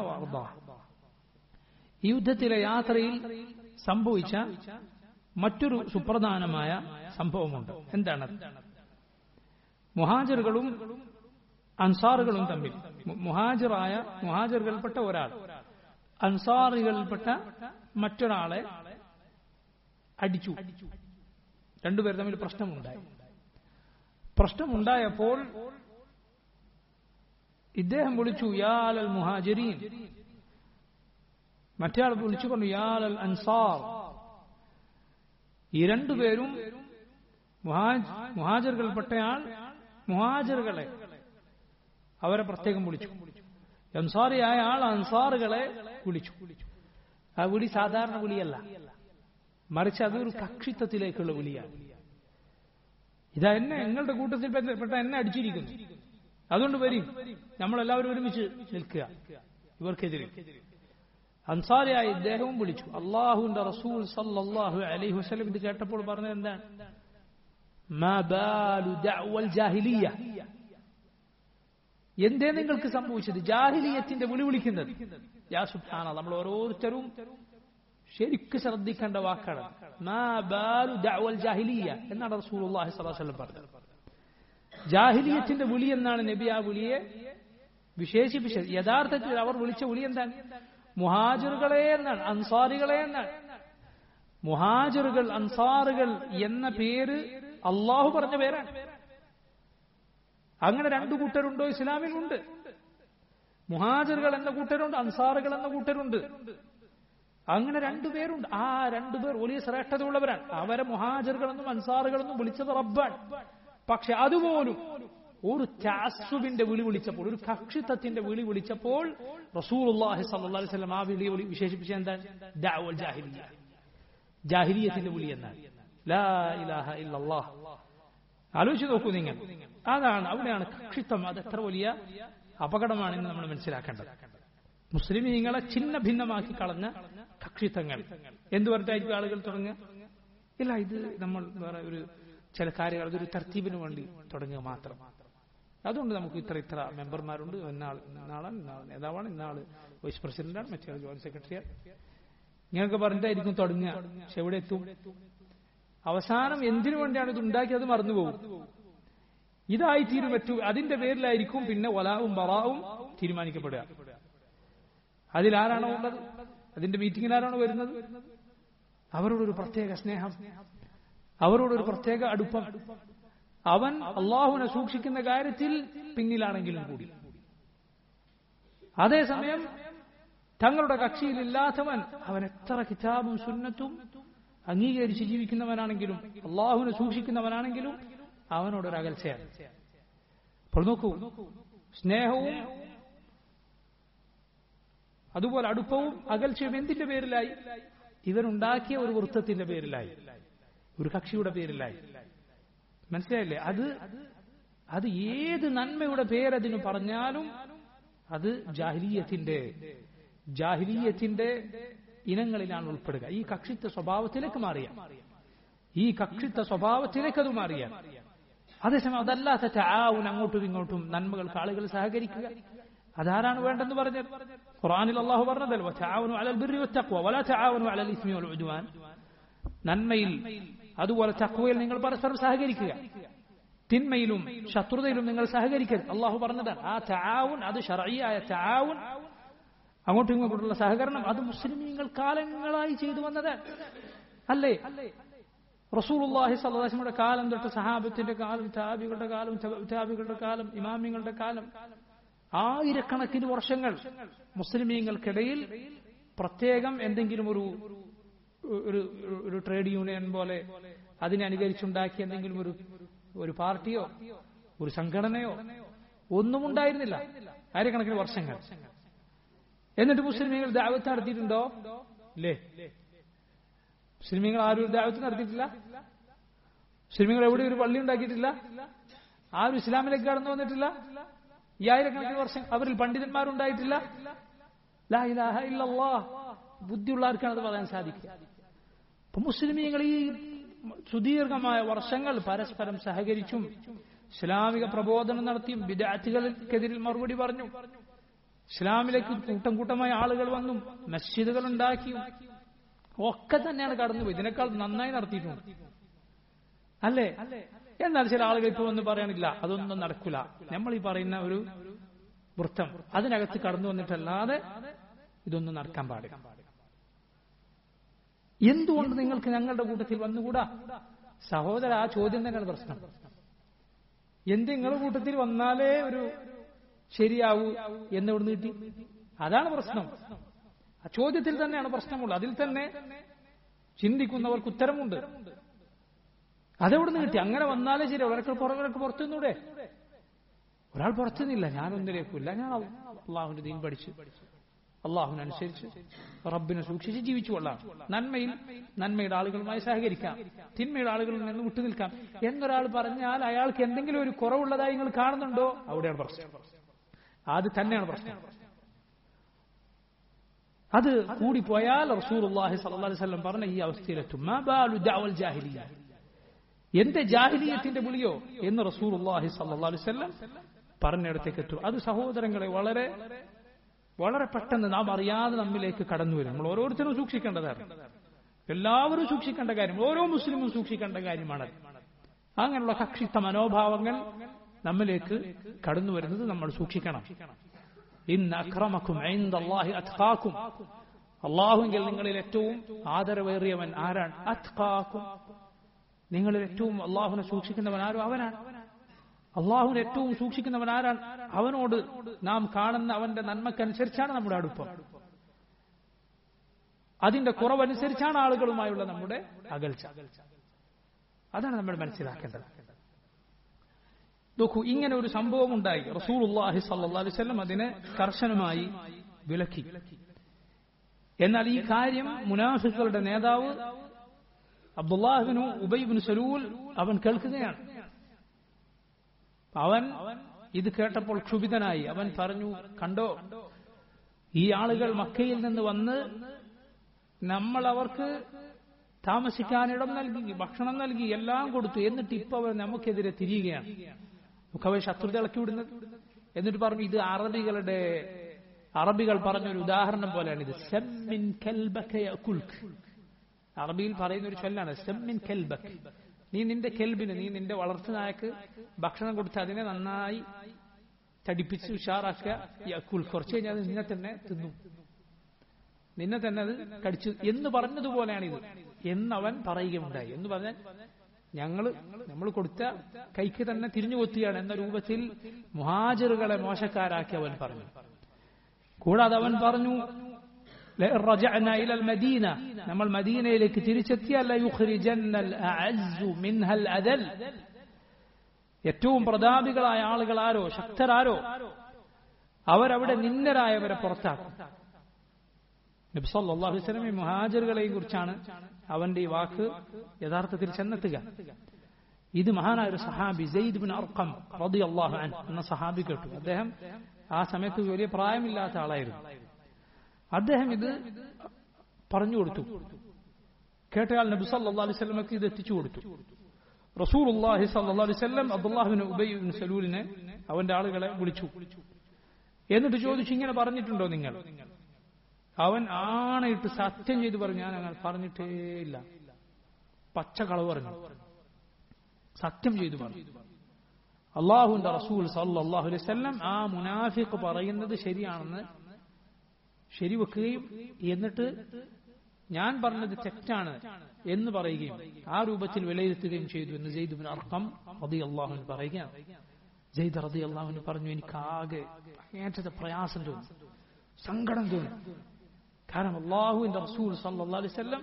ഈ യുദ്ധത്തിലെ യാത്രയിൽ സംഭവിച്ച മറ്റൊരു സുപ്രധാനമായ സംഭവമുണ്ട് എന്താണ് മുഹാജറുകളും അൻസാറുകളും തമ്മിൽ മുഹാജിറായ മുഹാജറുകൾപ്പെട്ട ഒരാൾ അൻസാറുകളിൽപ്പെട്ട മറ്റൊരാളെ അടിച്ചു രണ്ടുപേർ തമ്മിൽ പ്രശ്നമുണ്ടായി പ്രശ്നമുണ്ടായപ്പോൾ ഇദ്ദേഹം വിളിച്ചു യാലൽ മുഹാജരീൻ മറ്റേയാൾ വിളിച്ചു പറഞ്ഞു യാലൽ അൻസാർ ഈ രണ്ടുപേരും മുഹാജറുകൾപ്പെട്ടയാൾ മുഹാജറുകളെ അവരെ പ്രത്യേകം വിളിച്ചു അൻസാറിയായ ആൾ അൻസാറുകളെ വിളിച്ചു ആ വിളി സാധാരണ വിളിയല്ല മറിച്ച് അതൊരു കക്ഷിത്വത്തിലേക്കുള്ള വിളിയാണ് ഇതാ എന്നെ നിങ്ങളുടെ കൂട്ടത്തിൽ പെട്ട എന്നെ അടിച്ചിരിക്കുന്നു അതുകൊണ്ട് വരും നമ്മളെല്ലാവരും ഒരുമിച്ച് നിൽക്കുക ഇവർക്കെതിരെ അൻസാരിയായ ഇദ്ദേഹവും വിളിച്ചു അള്ളാഹുവിന്റെ റസൂൽ സല്ലാഹു അലൈഹി വസ്ലം ഇത് കേട്ടപ്പോൾ പറഞ്ഞത് എന്താണ് എന്തേ നിങ്ങൾക്ക് സംഭവിച്ചത് ജാഹിലിയത്തിന്റെ വിളി വിളിക്കുന്നത് യാ സുബ്ഹാന നമ്മൾ ഓരോരുത്തരും ശരിക്ക് ശ്രദ്ധിക്കേണ്ട വാക്കാണ് ജാഹിലിയ എന്നാണ് റസൂലുള്ളാഹി സ്വല്ലല്ലാഹു അലൈഹി വസല്ലം പറഞ്ഞത് ജാഹിലിയത്തിന്റെ വിളി എന്നാണ് നബി ആ വിളിയെ വിശേഷിപ്പിച്ചത് യഥാർത്ഥത്തിൽ അവർ വിളിച്ച വിളി എന്താണ് മുഹാജിറുകളെ എന്നാണ് അൻസാരികളെ എന്നാണ് മുഹാജിറുകൾ അൻസാറുകൾ എന്ന പേര് അള്ളാഹു പറഞ്ഞ പേരാണ് അങ്ങനെ രണ്ടു കൂട്ടരുണ്ടോ ഇസ്ലാമിലുണ്ട് മുഹാജിറുകൾ എന്ന കൂട്ടരുണ്ട് അൻസാറുകൾ എന്ന കൂട്ടരുണ്ട് അങ്ങനെ രണ്ടുപേരുണ്ട് ആ രണ്ടുപേർ വലിയ ശ്രേഷ്ഠതയുള്ളവരാണ് അവരെ മുഹാജിറുകളെന്നും അൻസാറുകളെന്നും വിളിച്ചത് റബ്ബാണ് പക്ഷെ അതുപോലും ഒരു ചാസുബിന്റെ വിളി വിളിച്ചപ്പോൾ ഒരു കക്ഷിത്വത്തിന്റെ വിളി വിളിച്ചപ്പോൾ റസൂലുള്ളാഹി സ്വല്ലല്ലാഹി അലൈഹി വസല്ലം ആ വിളി വിളി വിശേഷിപ്പിച്ച എന്താണ് ദഅവൽ ജാഹിലിയ ജാഹിലിയത്തിന്റെ വിളി എന്നാണ് ലാ ഇലാഹ ഇല്ലല്ലാഹ് ആലോചിച്ച് നോക്കൂ നിങ്ങൾ അതാണ് അവിടെയാണ് കക്ഷിത്വം അത് എത്ര വലിയ അപകടമാണെന്ന് നമ്മൾ മനസ്സിലാക്കേണ്ടത് മുസ്ലിമീങ്ങളെ ഛിന്ന ഭിന്നമാക്കി കളഞ്ഞ കക്ഷിത്വങ്ങൾ എന്തു പറഞ്ഞിട്ടായിരിക്കും ആളുകൾ തുടങ്ങുക ഇല്ല ഇത് നമ്മൾ വേറെ ഒരു ചില കാര്യങ്ങൾ അതൊരു തർത്തീപിന് വേണ്ടി തുടങ്ങുക മാത്രം അതുകൊണ്ട് നമുക്ക് ഇത്ര ഇത്ര മെമ്പർമാരുണ്ട് ഇന്നാൾ ഇന്നാളാണ് ഇന്നാൾ നേതാവാണ് ഇന്നാൾ വൈസ് പ്രസിഡന്റാണ് മറ്റേ ജോയിന്റ് സെക്രട്ടറിയാണ് ഇങ്ങനെയൊക്കെ പറഞ്ഞിട്ടായിരിക്കും തുടങ്ങുക പക്ഷെ എവിടെ എത്തും അവസാനം എന്തിനു വേണ്ടിയാണ് ഇത് ഉണ്ടാക്കിയത് മറന്നുപോകും ഇതായി തീരും പറ്റൂ അതിന്റെ പേരിലായിരിക്കും പിന്നെ ഒലാവും ബറാവും തീരുമാനിക്കപ്പെടുക അതിലാരാണോ ഉള്ളത് അതിന്റെ മീറ്റിംഗിൽ ആരാണോ വരുന്നത് അവരോടൊരു പ്രത്യേക സ്നേഹം അവരോടൊരു പ്രത്യേക അടുപ്പം അവൻ അള്ളാഹുവിനെ സൂക്ഷിക്കുന്ന കാര്യത്തിൽ പിന്നിലാണെങ്കിലും കൂടി അതേസമയം തങ്ങളുടെ കക്ഷിയിലില്ലാത്തവൻ അവൻ എത്ര കിതാബും സുന്നത്തും അംഗീകരിച്ച് ജീവിക്കുന്നവനാണെങ്കിലും അള്ളാഹുവിനെ സൂക്ഷിക്കുന്നവനാണെങ്കിലും അവനോടൊരു അകൽച്ചയാണ് അപ്പോൾ നോക്കൂ സ്നേഹവും അതുപോലെ അടുപ്പവും അകൽച്ചയും എന്തിന്റെ പേരിലായി ഇവനുണ്ടാക്കിയ ഒരു വൃത്തത്തിന്റെ പേരിലായി ഒരു കക്ഷിയുടെ പേരിലായി മനസ്സിലായില്ലേ അത് അത് ഏത് നന്മയുടെ പേരതിന് പറഞ്ഞാലും അത് ജാഹിലീയത്തിന്റെ ജാഹിലീയത്തിന്റെ ഇനങ്ങളിലാണ് ഉൾപ്പെടുക ഈ കക്ഷിത്വ സ്വഭാവത്തിലേക്ക് മാറിയ ഈ കക്ഷിത്വ സ്വഭാവത്തിലേക്ക് അത് മാറിയ അതേസമയം അതല്ലാത്ത ചാവും അങ്ങോട്ടും ഇങ്ങോട്ടും നന്മകൾക്ക് ആളുകൾ സഹകരിക്കുക അതാരാണ് വേണ്ടെന്ന് പറഞ്ഞത് ഖുറാനിൽ അള്ളാഹു പറഞ്ഞതല്ലോ ചാവനു അലൽ ബിറി തക്വ വല ചാവനു അലൽ ഇസ്മി വൽ ഉദ്വാൻ നന്മയിൽ അതുപോലെ തക്വയിൽ നിങ്ങൾ പരസ്പരം സഹകരിക്കുക തിന്മയിലും ശത്രുതയിലും നിങ്ങൾ സഹകരിക്കരുത് അള്ളാഹു പറഞ്ഞതാണ് ആ ചാവുൻ അത് ഷറയ്യായ ചാവുൻ അങ്ങോട്ടും ഇങ്ങോട്ടുള്ള സഹകരണം അത് മുസ്ലിമീങ്ങൾ കാലങ്ങളായി ചെയ്തു വന്നത് അല്ലേ റസൂലുള്ളാഹി സല്ലാസ്മയുടെ കാലം തൊട്ട് സഹാബത്തിന്റെ കാലം താബികളുടെ കാലം താബികളുടെ കാലം ഇമാമിങ്ങളുടെ കാലം ആയിരക്കണക്കിന് വർഷങ്ങൾ മുസ്ലിമീങ്ങൾക്കിടയിൽ പ്രത്യേകം എന്തെങ്കിലും ഒരു ഒരു ഒരു ട്രേഡ് യൂണിയൻ പോലെ അതിനെ അനുകരിച്ചുണ്ടാക്കിയ എന്തെങ്കിലും ഒരു ഒരു പാർട്ടിയോ ഒരു സംഘടനയോ ഒന്നും ഉണ്ടായിരുന്നില്ല ആയിരക്കണക്കിന് വർഷങ്ങൾ എന്നിട്ട് മുസ്ലിമീങ്ങൾ ദാവത്ത് നടത്തിയിട്ടുണ്ടോ ഇല്ലേ മുസ്ലിമീങ്ങൾ ആരും ഒരു ദാവത്ത് നടത്തിയിട്ടില്ല മുസ്ലിമീങ്ങൾ എവിടെ ഒരു പള്ളി ഉണ്ടാക്കിയിട്ടില്ല ആരും ഇസ്ലാമിലേക്ക് കടന്നു വന്നിട്ടില്ല ഈ ആയിരക്കണക്കിന് വർഷം അവരിൽ പണ്ഡിതന്മാരുണ്ടായിട്ടില്ല ലാ ഇലാഹ ഇല്ലല്ലാ ബുദ്ധിയുള്ള ആർക്കാണ് അത് പറയാൻ സാധിക്കുക അപ്പൊ മുസ്ലിമീങ്ങൾ ഈ സുദീർഘമായ വർഷങ്ങൾ പരസ്പരം സഹകരിച്ചും ഇസ്ലാമിക പ്രബോധനം നടത്തിയും വിദ്യാർത്ഥികൾക്കെതിരിൽ മറുപടി പറഞ്ഞു ഇസ്ലാമിലേക്ക് കൂട്ടം കൂട്ടമായ ആളുകൾ വന്നും മസ്ജിദുകൾ ഉണ്ടാക്കിയും ഒക്കെ തന്നെയാണ് കടന്നുപോയി ഇതിനേക്കാൾ നന്നായി നടത്തിയിട്ടുണ്ട് അല്ലേ എന്നാൽ ചില ആളുകൾ ഇപ്പൊ ഒന്നും പറയാനില്ല അതൊന്നും നടക്കില്ല നമ്മൾ ഈ പറയുന്ന ഒരു വൃത്തം അതിനകത്ത് കടന്നു വന്നിട്ടല്ലാതെ ഇതൊന്നും നടക്കാൻ പാടില്ല എന്തുകൊണ്ട് നിങ്ങൾക്ക് ഞങ്ങളുടെ കൂട്ടത്തിൽ വന്നുകൂടാ സഹോദര ആ ചോദ്യം തന്നെയാണ് പ്രശ്നം എന്ത് നിങ്ങളുടെ കൂട്ടത്തിൽ വന്നാലേ ഒരു ശരിയാവൂ എന്നിവിടുന്ന് കിട്ടി അതാണ് പ്രശ്നം ആ ചോദ്യത്തിൽ തന്നെയാണ് പ്രശ്നമുള്ളത് അതിൽ തന്നെ ചിന്തിക്കുന്നവർക്ക് ഉത്തരമുണ്ട് അതെവിടുന്ന് കിട്ടി അങ്ങനെ വന്നാലേ ശരി ഒരാൾക്ക് പുറകിലൊക്കെ പുറത്തു നിന്നൂടെ ഒരാൾ പുറത്തു നിന്നില്ല ഞാനൊന്നിലേക്കില്ല ഞാൻ അള്ളാഹുവിന്റെ ദീൻ പഠിച്ചു അള്ളാഹുവിനനുസരിച്ച് റബ്ബിനെ സൂക്ഷിച്ച് ജീവിച്ചു കൊള്ളാം നന്മയിൽ നന്മയുടെ ആളുകളുമായി സഹകരിക്കാം തിന്മയുടെ ആളുകളിൽ നിന്ന് വിട്ടുനിൽക്കാം എന്നൊരാൾ പറഞ്ഞാൽ അയാൾക്ക് എന്തെങ്കിലും ഒരു കുറവുള്ളതായി നിങ്ങൾ കാണുന്നുണ്ടോ അവിടെയാണ് പ്രശ്നം അത് തന്നെയാണ് പ്രശ്നം അത് കൂടിപ്പോയാൽ റസൂലുള്ളാഹി സ്വല്ലല്ലാഹി അലൈഹി വസല്ലം പറഞ്ഞ ഈ അവസ്ഥയിലെത്തും മാ ബാലു ദഅവൽ ജാഹിലിയ എന്റെ ജാഹിലിയത്തിന്റെ വിളിയോ എന്ന് റസൂലുള്ളാഹി സ്വല്ലല്ലാഹി അലൈഹി വസല്ലം പറഞ്ഞിടത്തേക്ക് എത്തും അത് സഹോദരങ്ങളെ വളരെ വളരെ പെട്ടെന്ന് നാം അറിയാതെ നമ്മിലേക്ക് കടന്നു വരും നമ്മൾ ഓരോരുത്തരും സൂക്ഷിക്കേണ്ടതാണ് എല്ലാവരും സൂക്ഷിക്കേണ്ട കാര്യം ഓരോ മുസ്ലിമും സൂക്ഷിക്കേണ്ട കാര്യമാണ് അങ്ങനെയുള്ള കക്ഷിത്ത മനോഭാവങ്ങൾ നമ്മിലേക്ക് കടന്നു വരുന്നത് നമ്മൾ സൂക്ഷിക്കണം ഇന്ന് അക്രമക്കും അത്കാക്കും അള്ളാഹുങ്കിൽ നിങ്ങളിൽ ഏറ്റവും ആദരവേറിയവൻ ആരാണ് അത്കാക്കും നിങ്ങളിൽ ഏറ്റവും അള്ളാഹുനെ സൂക്ഷിക്കുന്നവൻ ആരും അവനാണ് അള്ളാഹുവിനെ ഏറ്റവും സൂക്ഷിക്കുന്നവൻ ആരാണ് അവനോട് നാം കാണുന്ന അവന്റെ നന്മക്കനുസരിച്ചാണ് നമ്മുടെ അടുപ്പം അതിന്റെ കുറവനുസരിച്ചാണ് ആളുകളുമായുള്ള നമ്മുടെ അകൽച്ച അതാണ് നമ്മൾ മനസ്സിലാക്കേണ്ടത് നോക്കൂ ഇങ്ങനെ ഒരു സംഭവം ഉണ്ടായി റസൂലുള്ളാഹി സല്ലല്ലാഹു അലൈഹി വസല്ലം അതിനെ കർശനമായി വിലക്കി എന്നാൽ ഈ കാര്യം മുനാഫിക്കുകളുടെ നേതാവ് അബ്ദുല്ലാഹിബിനു ഉബൈബിന് സലൂൽ അവൻ കേൾക്കുകയാണ് അവൻ ഇത് കേട്ടപ്പോൾ ക്ഷുഭിതനായി അവൻ പറഞ്ഞു കണ്ടോ ഈ ആളുകൾ മക്കയിൽ നിന്ന് വന്ന് നമ്മൾ അവർക്ക് താമസിക്കാനിടം നൽകി ഭക്ഷണം നൽകി എല്ലാം കൊടുത്തു എന്നിട്ട് ഇപ്പൊ അവർ നമുക്കെതിരെ തിരിയുകയാണ് നമുക്ക് അവർ ശത്രുത ഇളക്കി വിടുന്നത് എന്നിട്ട് പറഞ്ഞു ഇത് അറബികളുടെ അറബികൾ പറഞ്ഞൊരു ഉദാഹരണം പോലെയാണ് ഇത് സെമ്മിൻ അറബിയിൽ പറയുന്ന ഒരു ചൊല്ലാണ് സെമ്മിൻ കെൽബക് നീ നിന്റെ കെൽബിന് നീ നിന്റെ വളർത്തുനായക്ക് ഭക്ഷണം കൊടുത്ത് അതിനെ നന്നായി തടിപ്പിച്ച് ഉഷാറാക്കുക യക്കുൽ കുറച്ച് കഴിഞ്ഞാൽ അത് നിന്നെ തന്നെ തിന്നു നിന്നെ തന്നെ അത് കടിച്ചു എന്ന് പറഞ്ഞതുപോലെയാണിത് എന്നവൻ പറയുകയുണ്ടായി എന്ന് പറഞ്ഞാൽ ഞങ്ങള് നമ്മൾ കൊടുത്ത കൈക്ക് തന്നെ തിരിഞ്ഞു കൊത്തുകയാണ് എന്ന രൂപത്തിൽ മുഹാജിറുകളെ മോശക്കാരാക്കി അവൻ പറഞ്ഞു കൂടാതെ അവൻ പറഞ്ഞു رجعنا إلى المدينة നമ്മൾ മദീനയിലേക്ക് തിരിച്ചെത്തിയാൽ ليخرجن الأعز منها الأذل ഏറ്റവും പ്രതാപികളായ ആളുകൾ ആരോ ശക്തരാരോ അവരവിടെ നിന്നരായവരെ പുറത്താക്കും നബ്സല്ലാഹു വസ്ലമി മുഹാജറുകളെയും കുറിച്ചാണ് അവന്റെ ഈ വാക്ക് യഥാർത്ഥത്തിൽ ചെന്നെത്തുക ഇത് മഹാനായ ഒരു സഹാബി സെയ്ദ് ബിൻ അർക്കം റളിയല്ലാഹു അൻഹു എന്ന സഹാബി കേട്ടു അദ്ദേഹം ആ സമയത്ത് വലിയ പ്രായമില്ലാത്ത ആളായിരുന്നു അദ്ദേഹം ഇത് പറഞ്ഞു കൊടുത്തു കേട്ടയാൾ നബി സല്ലല്ലാഹു അലൈഹി വസല്ലമക്ക് ഇത് എത്തിച്ചു കൊടുത്തു റസൂലുള്ളാഹി സല്ലല്ലാഹു അലൈഹി വസല്ലം അബ്ദുല്ലാഹിബ്നു ഉബൈ ബിൻ സലൂലിനെ അവന്റെ ആളുകളെ വിളിച്ചു എന്നിട്ട് ചോദിച്ചു ഇങ്ങനെ പറഞ്ഞിട്ടുണ്ടോ നിങ്ങൾ അവൻ ആണയിട്ട് സത്യം ചെയ്ത് പറഞ്ഞു ഞാൻ അങ്ങനെ പറഞ്ഞിട്ടേ ഇല്ല പച്ച കളവ് പറഞ്ഞു സത്യം ചെയ്തു പറഞ്ഞു അള്ളാഹുന്റെ റസൂൽ സല്ലല്ലാഹു അലൈഹി വസല്ലം ആ മുനാഫിഖ് പറയുന്നത് ശരിയാണെന്ന് ശരിവെക്കുകയും എന്നിട്ട് ഞാൻ പറഞ്ഞത് തെറ്റാണ് എന്ന് പറയുകയും ആ രൂപത്തിൽ വിലയിരുത്തുകയും ചെയ്തു എന്ന് ജെയ്ദ് ബിൻ അർക്കം റതി അള്ളാഹുവിന് പറയുകയാണ് ജെയ്ദ് റതി അള്ളാഹുവിന് പറഞ്ഞു എനിക്ക് ആകെ അങ്ങേറ്റത്തെ പ്രയാസം തോന്നി സങ്കടം തോന്നി കാരണം അള്ളാഹുവിന്റെ റസൂൽ സല്ലാ അലൈവല്ലം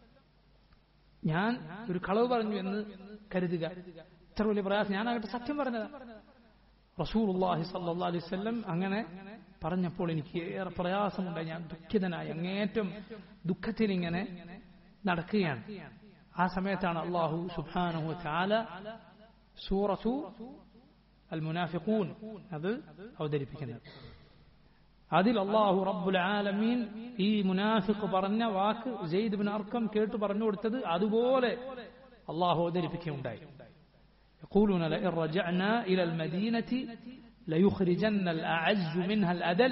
ഞാൻ ഒരു കളവ് പറഞ്ഞു എന്ന് കരുതുക ഇത്ര വലിയ പ്രയാസം ഞാനാകട്ടെ സത്യം പറഞ്ഞതാ റസൂൽ അള്ളാഹി സല്ലാ അലൈവല്ലം അങ്ങനെ പറഞ്ഞപ്പോൾ എനിക്ക് ഏറെ പ്രയാസമുണ്ടായി ഞാൻ ദുഃഖിതനായി അങ്ങേറ്റം ദുഃഖത്തിൽ ഇങ്ങനെ നടക്കുകയാണ് ആ സമയത്താണ് അള്ളാഹു സുബാനഹു ചാല സൂറസു അൽ മുനാഫിഖൂൻ അത് അവതരിപ്പിക്കുന്നത് അതിൽ അള്ളാഹു റബ്ബുൽ ആലമീൻ ഈ മുനാഫിഖ് പറഞ്ഞ വാക്ക് ജെയ്ദ് ബിൻ അർക്കം കേട്ടു പറഞ്ഞു കൊടുത്തത് അതുപോലെ അള്ളാഹു അവതരിപ്പിക്കുകയുണ്ടായി يقولون لئن رجعنا إلى المدينة ليخرجن الأعز منها الأدل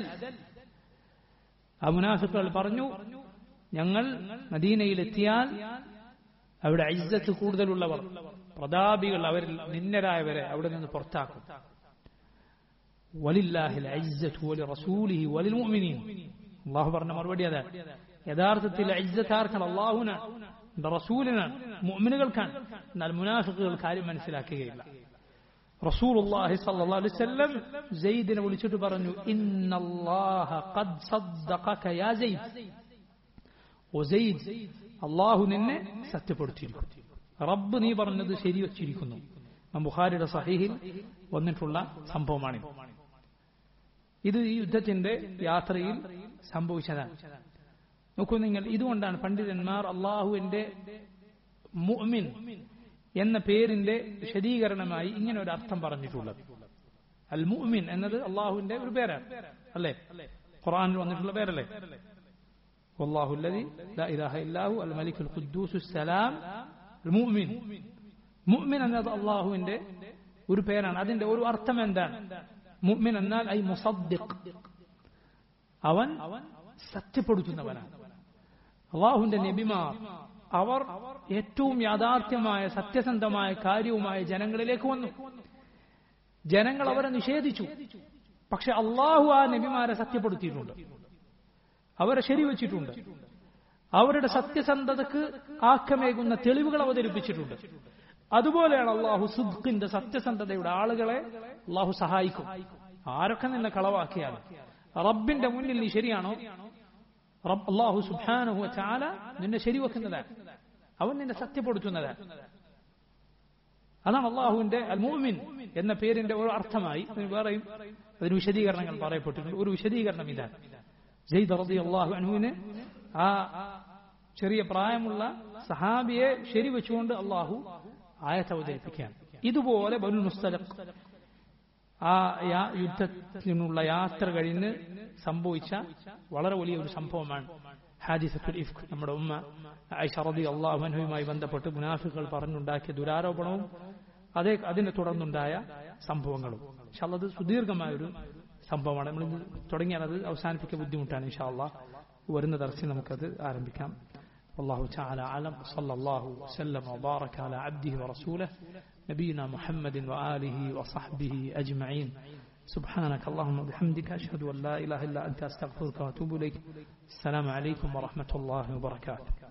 ആ മുനാഫിക്കുകൾ പറഞ്ഞു ഞങ്ങൾ മദീനയിലെത്തിയാൽ അവിടെ ഐസത്ത് കൂടുതലുള്ളവർ പ്രതാപികൾ അവരിൽ നിന്നരായവരെ അവിടെ നിന്ന് പുറത്താക്കും വലില്ലാഹിൽ ഐസത്ത് വലി റസൂലിഹി വലിൽ മുഅ്മിനീൻ അള്ളാഹു പറഞ്ഞ മറുപടി അതാണ് യഥാർത്ഥത്തിൽ ഐസത്ത് ആർക്കാണ് അള്ളാഹുനാണ് റസൂലിനാണ് മുഅ്മിനുകൾക്കാണ് എന്നാൽ മുനാഫിക്കുകൾ കാര്യം മനസ്സിലാക്കുകയില്ല റസൂലുള്ളാഹി സ്വല്ലല്ലാഹു അലൈഹി വസല്ലം സെയ്ദിനെ വിളിച്ചിട്ട് പറഞ്ഞു ഇന്നല്ലാഹ ഖദ് സദ്ദഖക യാ സെയ്ദ് ഓ സെയ്ദ് അല്ലാഹു നിന്നെ സത്യപ്പെടുത്തിയിരിക്കുന്നു റബ്ബ് നീ പറഞ്ഞത് ശരി വച്ചിരിക്കുന്നു ബുഖാരിയുടെ സഹീഹിൽ വന്നിട്ടുള്ള സംഭവമാണിത് ഇത് ഈ യുദ്ധത്തിന്റെ യാത്രയിൽ സംഭവിച്ചതാണ് നോക്കൂ നിങ്ങൾ ഇതുകൊണ്ടാണ് പണ്ഡിതന്മാർ അള്ളാഹുവിന്റെ മുഅ്മിൻ എന്ന പേരിന്റെ വിശദീകരണമായി ഇങ്ങനെ ഒരു അർത്ഥം പറഞ്ഞിട്ടുള്ളത് അൽ മുഅ്മിൻ എന്നത് അള്ളാഹുവിന്റെ ഒരു പേരാണ് അല്ലേ ഖുറാനിൽ വന്നിട്ടുള്ള പേരല്ലേ والله الذي لا إله إلا هو الملك القدوس السلام المؤمن മുഅ്മിൻ എന്നത് അള്ളാഹുവിന്റെ ഒരു പേരാണ് അതിന്റെ ഒരു അർത്ഥം എന്താണ് മുഅ്മിൻ എന്നാൽ ഐ മുസദ്ദിഖ് അവൻ സത്യപ്പെടുത്തുന്നവനാണ് അള്ളാഹുവിന്റെ നബിമാർ അവർ ഏറ്റവും യാഥാർത്ഥ്യമായ സത്യസന്ധമായ കാര്യവുമായ ജനങ്ങളിലേക്ക് വന്നു ജനങ്ങൾ അവരെ നിഷേധിച്ചു പക്ഷെ അള്ളാഹു ആ നബിമാരെ സത്യപ്പെടുത്തിയിട്ടുണ്ട് അവരെ ശരിവച്ചിട്ടുണ്ട് അവരുടെ സത്യസന്ധതക്ക് ആക്കമേകുന്ന തെളിവുകൾ അവതരിപ്പിച്ചിട്ടുണ്ട് അതുപോലെയാണ് അള്ളാഹു സുഖിന്റെ സത്യസന്ധതയുടെ ആളുകളെ അള്ളാഹു സഹായിക്കും ആരൊക്കെ നിന്നെ കളവാക്കിയാൽ റബ്ബിന്റെ മുന്നിൽ നീ ശരിയാണോ റബ്ബ് അള്ളാഹു സുബാനഹു ചാല നിന്നെ ശരിവെക്കുന്നതാണ് അവൻ നിന്നെ സത്യപ്പെടുത്തുന്നതാണ് അതാണ് അള്ളാഹുവിന്റെ അൽ മുഅ്മിൻ എന്ന പേരിന്റെ ഒരു അർത്ഥമായി അതിന് വേറെയും അതിന് വിശദീകരണങ്ങൾ പറയപ്പെട്ടിട്ടുണ്ട് ഒരു വിശദീകരണം ഇതാണ് ജയ്ദ് റതി അള്ളാഹു അനുവിന് ആ ചെറിയ പ്രായമുള്ള സഹാബിയെ ശരിവെച്ചുകൊണ്ട് അള്ളാഹു ആയത്ത് അവതരിപ്പിക്കുകയാണ് ഇതുപോലെ ബനു മുസ്തലഖ് ആ യാ- യുദ്ധത്തിനുള്ള യാത്ര കഴിഞ്ഞ് സംഭവിച്ച വളരെ വലിയ ഒരു സംഭവമാണ് ഹാദിസത്തുൽ ഇഫ്ക് നമ്മുടെ ഉമ്മ ആയിഷ റതി അള്ളാഹുനുമായി ബന്ധപ്പെട്ട് മുനാഫികൾ പറഞ്ഞുണ്ടാക്കിയ ദുരാരോപണവും അതേ അതിനെ തുടർന്നുണ്ടായ സംഭവങ്ങളും പക്ഷെ അത് സുദീർഘമായൊരു സംഭവമാണ് നമ്മൾ തുടങ്ങിയാൽ അത് അവസാനിപ്പിക്കാൻ ബുദ്ധിമുട്ടാണ് ഇൻഷാ അള്ളാഹ് വരുന്ന തരത്തിൽ നമുക്കത് ആരംഭിക്കാം والله تعالى أعلم صلى الله وسلم وبارك على عبده ورسوله نبينا محمد وآله وصحبه أجمعين سبحانك اللهم وبحمدك أشهد أن لا إله إلا أنت أستغفرك وأتوب إليك السلام عليكم ورحمة الله وبركاته